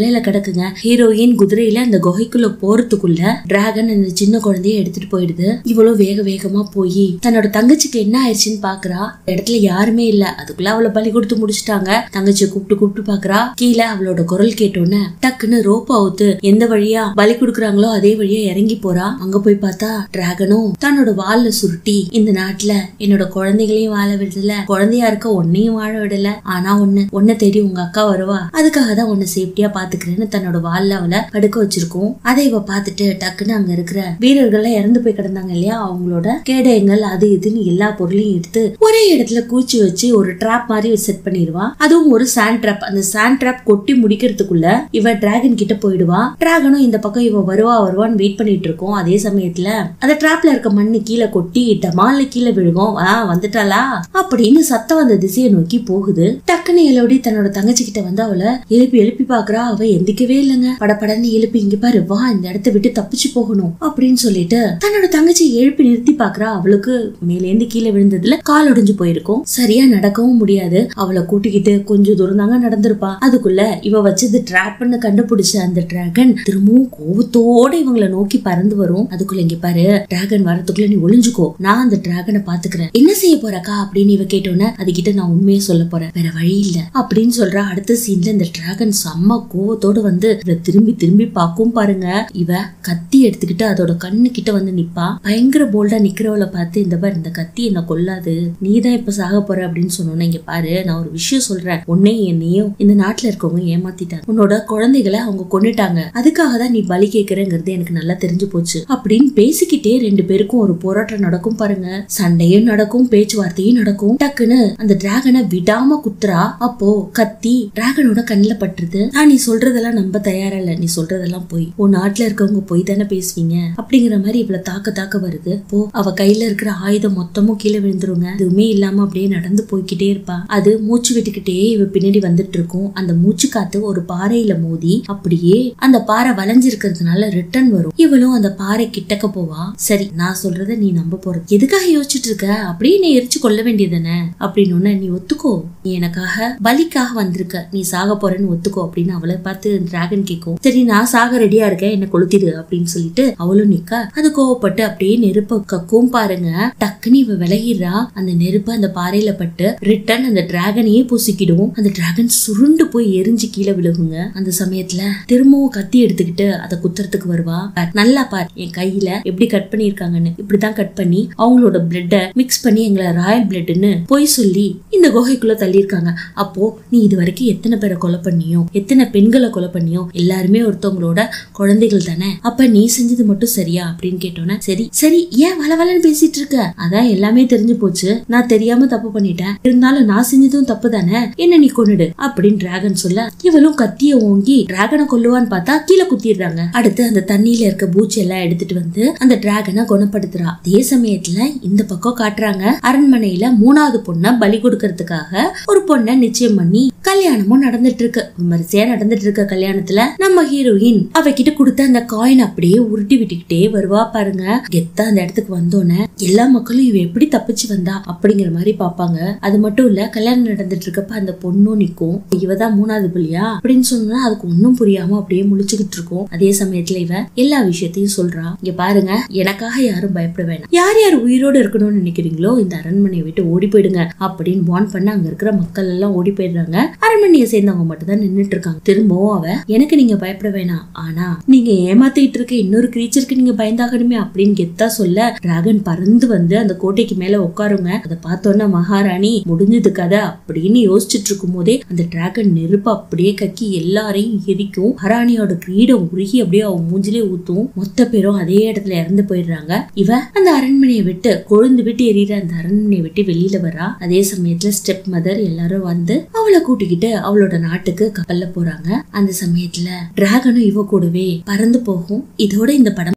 நடக்குங்க ஹீரோயின் குதிரையில அந்த குகைக்குள்ள போறதுக்குள்ள டிராகன் அந்த சின்ன குழந்தைய எடுத்துட்டு போயிடுது இவ்வளவு வேக வேகமா போய் தன்னோட தங்கச்சிக்கு என்ன ஆயிடுச்சுன்னு பாக்குறா அந்த இடத்துல யாருமே இல்ல அதுக்குள்ள அவளை பலி கொடுத்து முடிச்சிட்டாங்க தங்கச்சியை கூப்பிட்டு கூப்பிட்டு பாக்குறா கீழே அவளோட குரல் கேட்டோன்னே டக்குன்னு ரோப் அவுத்து எந்த வழியா பலி கொடுக்குறாங்களோ அதே வழியா இறங்கி போறா அங்க போய் பார்த்தா டிராகனும் தன்னோட வால்ல சுருட்டி இந்த நாட்டுல என்னோட குழந்தைகளையும் வாழ விடல குழந்தையா இருக்க உன்னையும் வாழ விடல ஆனா ஒண்ணு உன்னை தேடி உங்க அக்கா வருவா அதுக்காக தான் உன்னை சேஃப்டியா பாத்துக்கிறேன்னு தன்னோட வால்ல அவளை படுக்க வச்சிருக்கோம் அதை இவ பார்த்துட்டு டக்குன்னு அங்க இருக்கிற வீரர்கள் எல்லாம் இறந்து போய் கிடந்தாங்க இல்லையா அவங்களோட கேடயங்கள் அது இதுன்னு எல்லா பொருளையும் எடுத்து ஒரே இடத்துல கூச்சி வச்சு ஒரு ட்ராப் மாதிரி செட் பண்ணிடுவா அதுவும் ஒரு சாண்ட் ட்ராப் அந்த சாண்ட் ட்ராப் கொட்டி முடிக்கிறதுக்குள்ள இவ டிராகன் கிட்ட போயிடுவா டிராகனும் இந்த பக்கம் இவ வருவா வருவான்னு வெயிட் பண்ணிட்டு இருக்கோம் அதே சமயத்துல அந்த ட்ராப்ல இருக்க மண்ணு கீழே கொட்டி டமால்ல கீழே விழுகும் ஆ வந்துட்டாளா அப்படின்னு சத்தம் அந்த திசையை நோக்கி போகுது டக்குன்னு எலோடி தன்னோட தங்கச்சி கிட்ட வந்து அவளை எழுப்பி எழுப்பி பாக்குறா அவ எந்திக்கவே இல்லைங்க படபடன்னு எழுப்பி இங்க பாரு வா இந்த இடத்த விட்டு தப்பிச்சு போகணும் அப்படின்னு சொல்லிட்டு தன்னோட தங்கச்சி எழுப்பி நிறுத்தி பாக்குறா அவளுக்கு மேலேந்து கீழே விழுந்ததுல கால் ஒடிஞ்சு போயிருக்கும் சரியா நடக்கவும் முடியாது அவளை கூட்டிக்கிட்டு கொஞ்சம் தூரம் தாங்க நடந்திருப்பா அதுக்குள்ள இவ வச்சது ட்ராப்னு கண்டுபிடிச்ச அந்த டிராகன் திரும்பவும் கோவத்தோட இவங்களை நோக்கி பறந்து வரும் அதுக்குள்ள இங்க பாரு டிராகன் வரதுக்குள்ள நீ ஒளிஞ்சுக்கோ நான் அந்த டிராகனை பாத்துக்கிறேன் என்ன செய்ய போறக்கா அப்படின்னு இவ கேட்டோன்னே அதுகிட்ட நான் உண்மையை சொல்ல போறேன் வேற வழி இல்ல அப்படின்னு சொல்றா அடுத்த சீன்ல இந்த டிராகன் செம்ம கோவத்தோட வந்து இவ திரும்பி திரும்பி பார்க்கும் பாருங்க இவ கத்தி எடுத்துக்கிட்டு அதோட கண்ணு கிட்ட வந்து நிப்பா பயங்கர போல்டா நிக்கிறவளை பார்த்து இந்த பாரு இந்த கத்தி என்ன கொல்லாது நீ தான் இப்ப சாக போற அப்படின்னு சொன்னோன்னே இங்க பாரு நான் ஒரு விஷயம் சொல்றேன் உன்னையும் என்னையும் இந்த நாட்டுல இருக்கவங்க ஏமாத்திட்டாங்க உன்னோட குழந்தைகளை அவங்க கொன்னுட்டாங்க அதுக்காக தான் நீ பலி கேக்குறங்கிறது எனக்கு நல்லா தெரிஞ்சு போச்சு அப்படின்னு பேசிக்கிட்டே ரெண்டு பேருக்கும் ஒரு போராட்டம் நடக்கும் பாருங்க சண்டையும் நடக்கும் பேச்சுவார்த்தையும் நடக்கும் டக்குன்னு அந்த டிராகனை விடாம குத்துறா அப்போ கத்தி டிராகனோட கண்ணுல பட்டுருது நான் நீ சொல்றதெல்லாம் நம்ப தயாரா இல்ல நீ சொல்றதெல்லாம் போய் உன் நாட்டுல இருக்கவங்க போய் தானே பேசுவீங்க அப்படிங்கிற மாதிரி இவ்வளவு தாக்க தாக்க வருது போ அவ கையில இருக்கிற ஆயுதம் மொத்தமும் கீழே விழுந்துருங்க எதுவுமே இல்லாம அப்படியே நடந்து போய்க்கிட்டே இருப்பா அது மூச்சு விட்டுக்கிட்டே இவ பின்னாடி வந்துட்டு இருக்கும் அந்த மூச்சு காத்து ஒரு பாறையில மோதி அப்படியே அந்த பாறை வளைஞ்சிருக்கிறதுனால ரிட்டர்ன் வரும் இவளும் அந்த பாறை கிட்டக்க போவா சரி நான் சொல்றத நீ நம்ப போறது எதுக்காக யோசிச்சுட்டு இருக்க அப்படியே நீ எரிச்சு கொள்ள வேண்டியதானே அப்படின்னு உடனே நீ ஒத்துக்கோ நீ எனக்காக பலிக்காக வந்திருக்க நீ சாக போறேன்னு ஒத்துக்கோ அப்படின்னு அவளை பார்த்து டிராகன் கேட்கும் சரி நான் சாக ரெடியா இருக்கேன் என்ன கொளுத்திடு அப்படின்னு சொல்லிட்டு அவளும் நிக்க அது கோவப்பட்டு அப்படியே நெருப்ப கக்கும் பாருங்க டக்குன்னு இவ விலகிடுறா அந்த நெருப்பு அந்த பாறையில பட்டு ரிட்டன் அந்த டிராகனையே பூசிக்கிடும் அந்த டிராகன் சுருண்டு போய் எரிஞ்சு கீழே விழுகுங்க அந்த சமயத்துல திரும்பவும் கத்தி எடுத்துக்கிட்டு அதை குத்துறதுக்கு வருவா பார், நல்லா பார் என் கையில எப்படி கட் பண்ணிருக்காங்கன்னு இப்படிதான் கட் பண்ணி அவங்களோட பிளட்ட மிக்ஸ் பண்ணி எங்களை ராயல் பிளட்னு பொய் சொல்லி இந்த குகைக்குள்ள தள்ளியிருக்காங்க அப்போ நீ இது வரைக்கும் எத்தனை பேரை கொலை பண்ணியோ எத்தனை பெண்களை கொலை பண்ணியோ எல்லாருமே ஒருத்தவங்களோட குழந்தைகள் தானே அப்ப நீ செஞ்சது மட்டும் சரியா அப்படின்னு கேட்டோன்னே சரி சரி ஏன் வளவலன்னு பேசிட்டு இருக்க அதான் எல்லாமே தெரிஞ்சு போச்சு நான் தெரியாம தப்பு பண்ணிட்டேன் இருந்தாலும் நான் செஞ்சதும் தப்பு தானே என்ன நீ கொன்னுடு அப்படின்னு டிராகன் சொல்ல இவளும் கத்திய ஓங்கி டிராகனை கொல்லுவான்னு பார்த்தா கீழே குத்திடுறாங்க அடுத்து அந்த தண்ணியில இருக்க பூச்சி எல்லாம் எடுத்துட்டு வந்து அந்த டிராகனை குணப்படுத்துறா அதே சமயத்துல இந்த பக்கம் காட்டுறாங்க அரண்மனையில மூணாவது பொண்ணை பலி கொடுக்கறதுக்காக ஒரு பொண்ணை நிச்சயம் பண்ணி கல்யாணமும் நடந்துட்டு இருக்கு விமரிசையா நடந்துட்டு இருக்க கல்யாணத்துல நம்ம ஹீரோயின் அவகிட்ட கொடுத்த அந்த காயின் அப்படியே உருட்டி விட்டுக்கிட்டே வருவா பாருங்க கெத்தா அந்த இடத்துக்கு வந்தோன்னே எல்லா மக்களும் இவ எப்படி தப்பிச்சு வந்தா அப்படிங்கிற மாதிரி பாப்பாங்க அது மட்டும் இல்ல கல்யாணம் நடந்துட்டு இருக்கப்ப அந்த பொண்ணும் நிக்கும் இவதான் மூணாவது பிள்ளையா அப்படின்னு சொன்னா அதுக்கு ஒன்னும் புரியாம அப்படியே முழிச்சுக்கிட்டு இருக்கும் அதே சமயத்துல இவ எல்லா விஷயத்தையும் சொல்றா இங்க பாருங்க எனக்காக யாரும் பயப்பட வேணாம் யார் யார் உயிரோட இருக்கணும்னு நினைக்கிறீங்களோ இந்த அரண்மனையை விட்டு ஓடி போயிடுங்க அப்படின்னு வான் பண்ண அங்க இருக்கிற மக்கள் எல்லாம் ஓடி போயிடுறாங்க அரண்மனையை சேர்ந்தவங்க மட்டும் தான் நின்னுட்டு இருக்காங்க திரும்பவும் அவ எனக்கு நீங்க பயப்பட வேணாம் ஆனா நீங்க ஏமாத்திட்டு இருக்க இன்னொரு கிரீச்சருக்கு நீங்க பயந்தாகணுமே அப்படின்னு கெத்தா சொல்ல டிராகன் பறந்து வந்து அந்த கோட்டைக்கு மேல உட்காருங்க அதை பார்த்தோன்னா மகாராணி முடிஞ்சது கதை அப்படின்னு யோசிச்சுட்டு இருக்கும் போதே அந்த டிராகன் நெருப்பு அப்படியே கக்கி எல்லாரையும் எரிக்கும் மகாராணியோட கிரீடம் உருகி அப்படியே அவ மூஞ்சிலே ஊத்தும் மொத்த பேரும் அதே இடத்துல இறந்து போயிடுறாங்க இவ அந்த அரண்மனையை விட்டு கொழுந்து விட்டு எரியிற அந்த அரண்மனையை விட்டு வெளியில வரா அதே சமயத்துல ஸ்டெப் மதர் எல்லாரும் வந்து அவளை கூட்டிக்கிட்டு அவளோட நாட்டுக்கு கப்பல்ல போறாங்க அந்த சமயத்துல டிராகனும் இவ கூடவே பறந்து போகும் இதோட இந்த படம்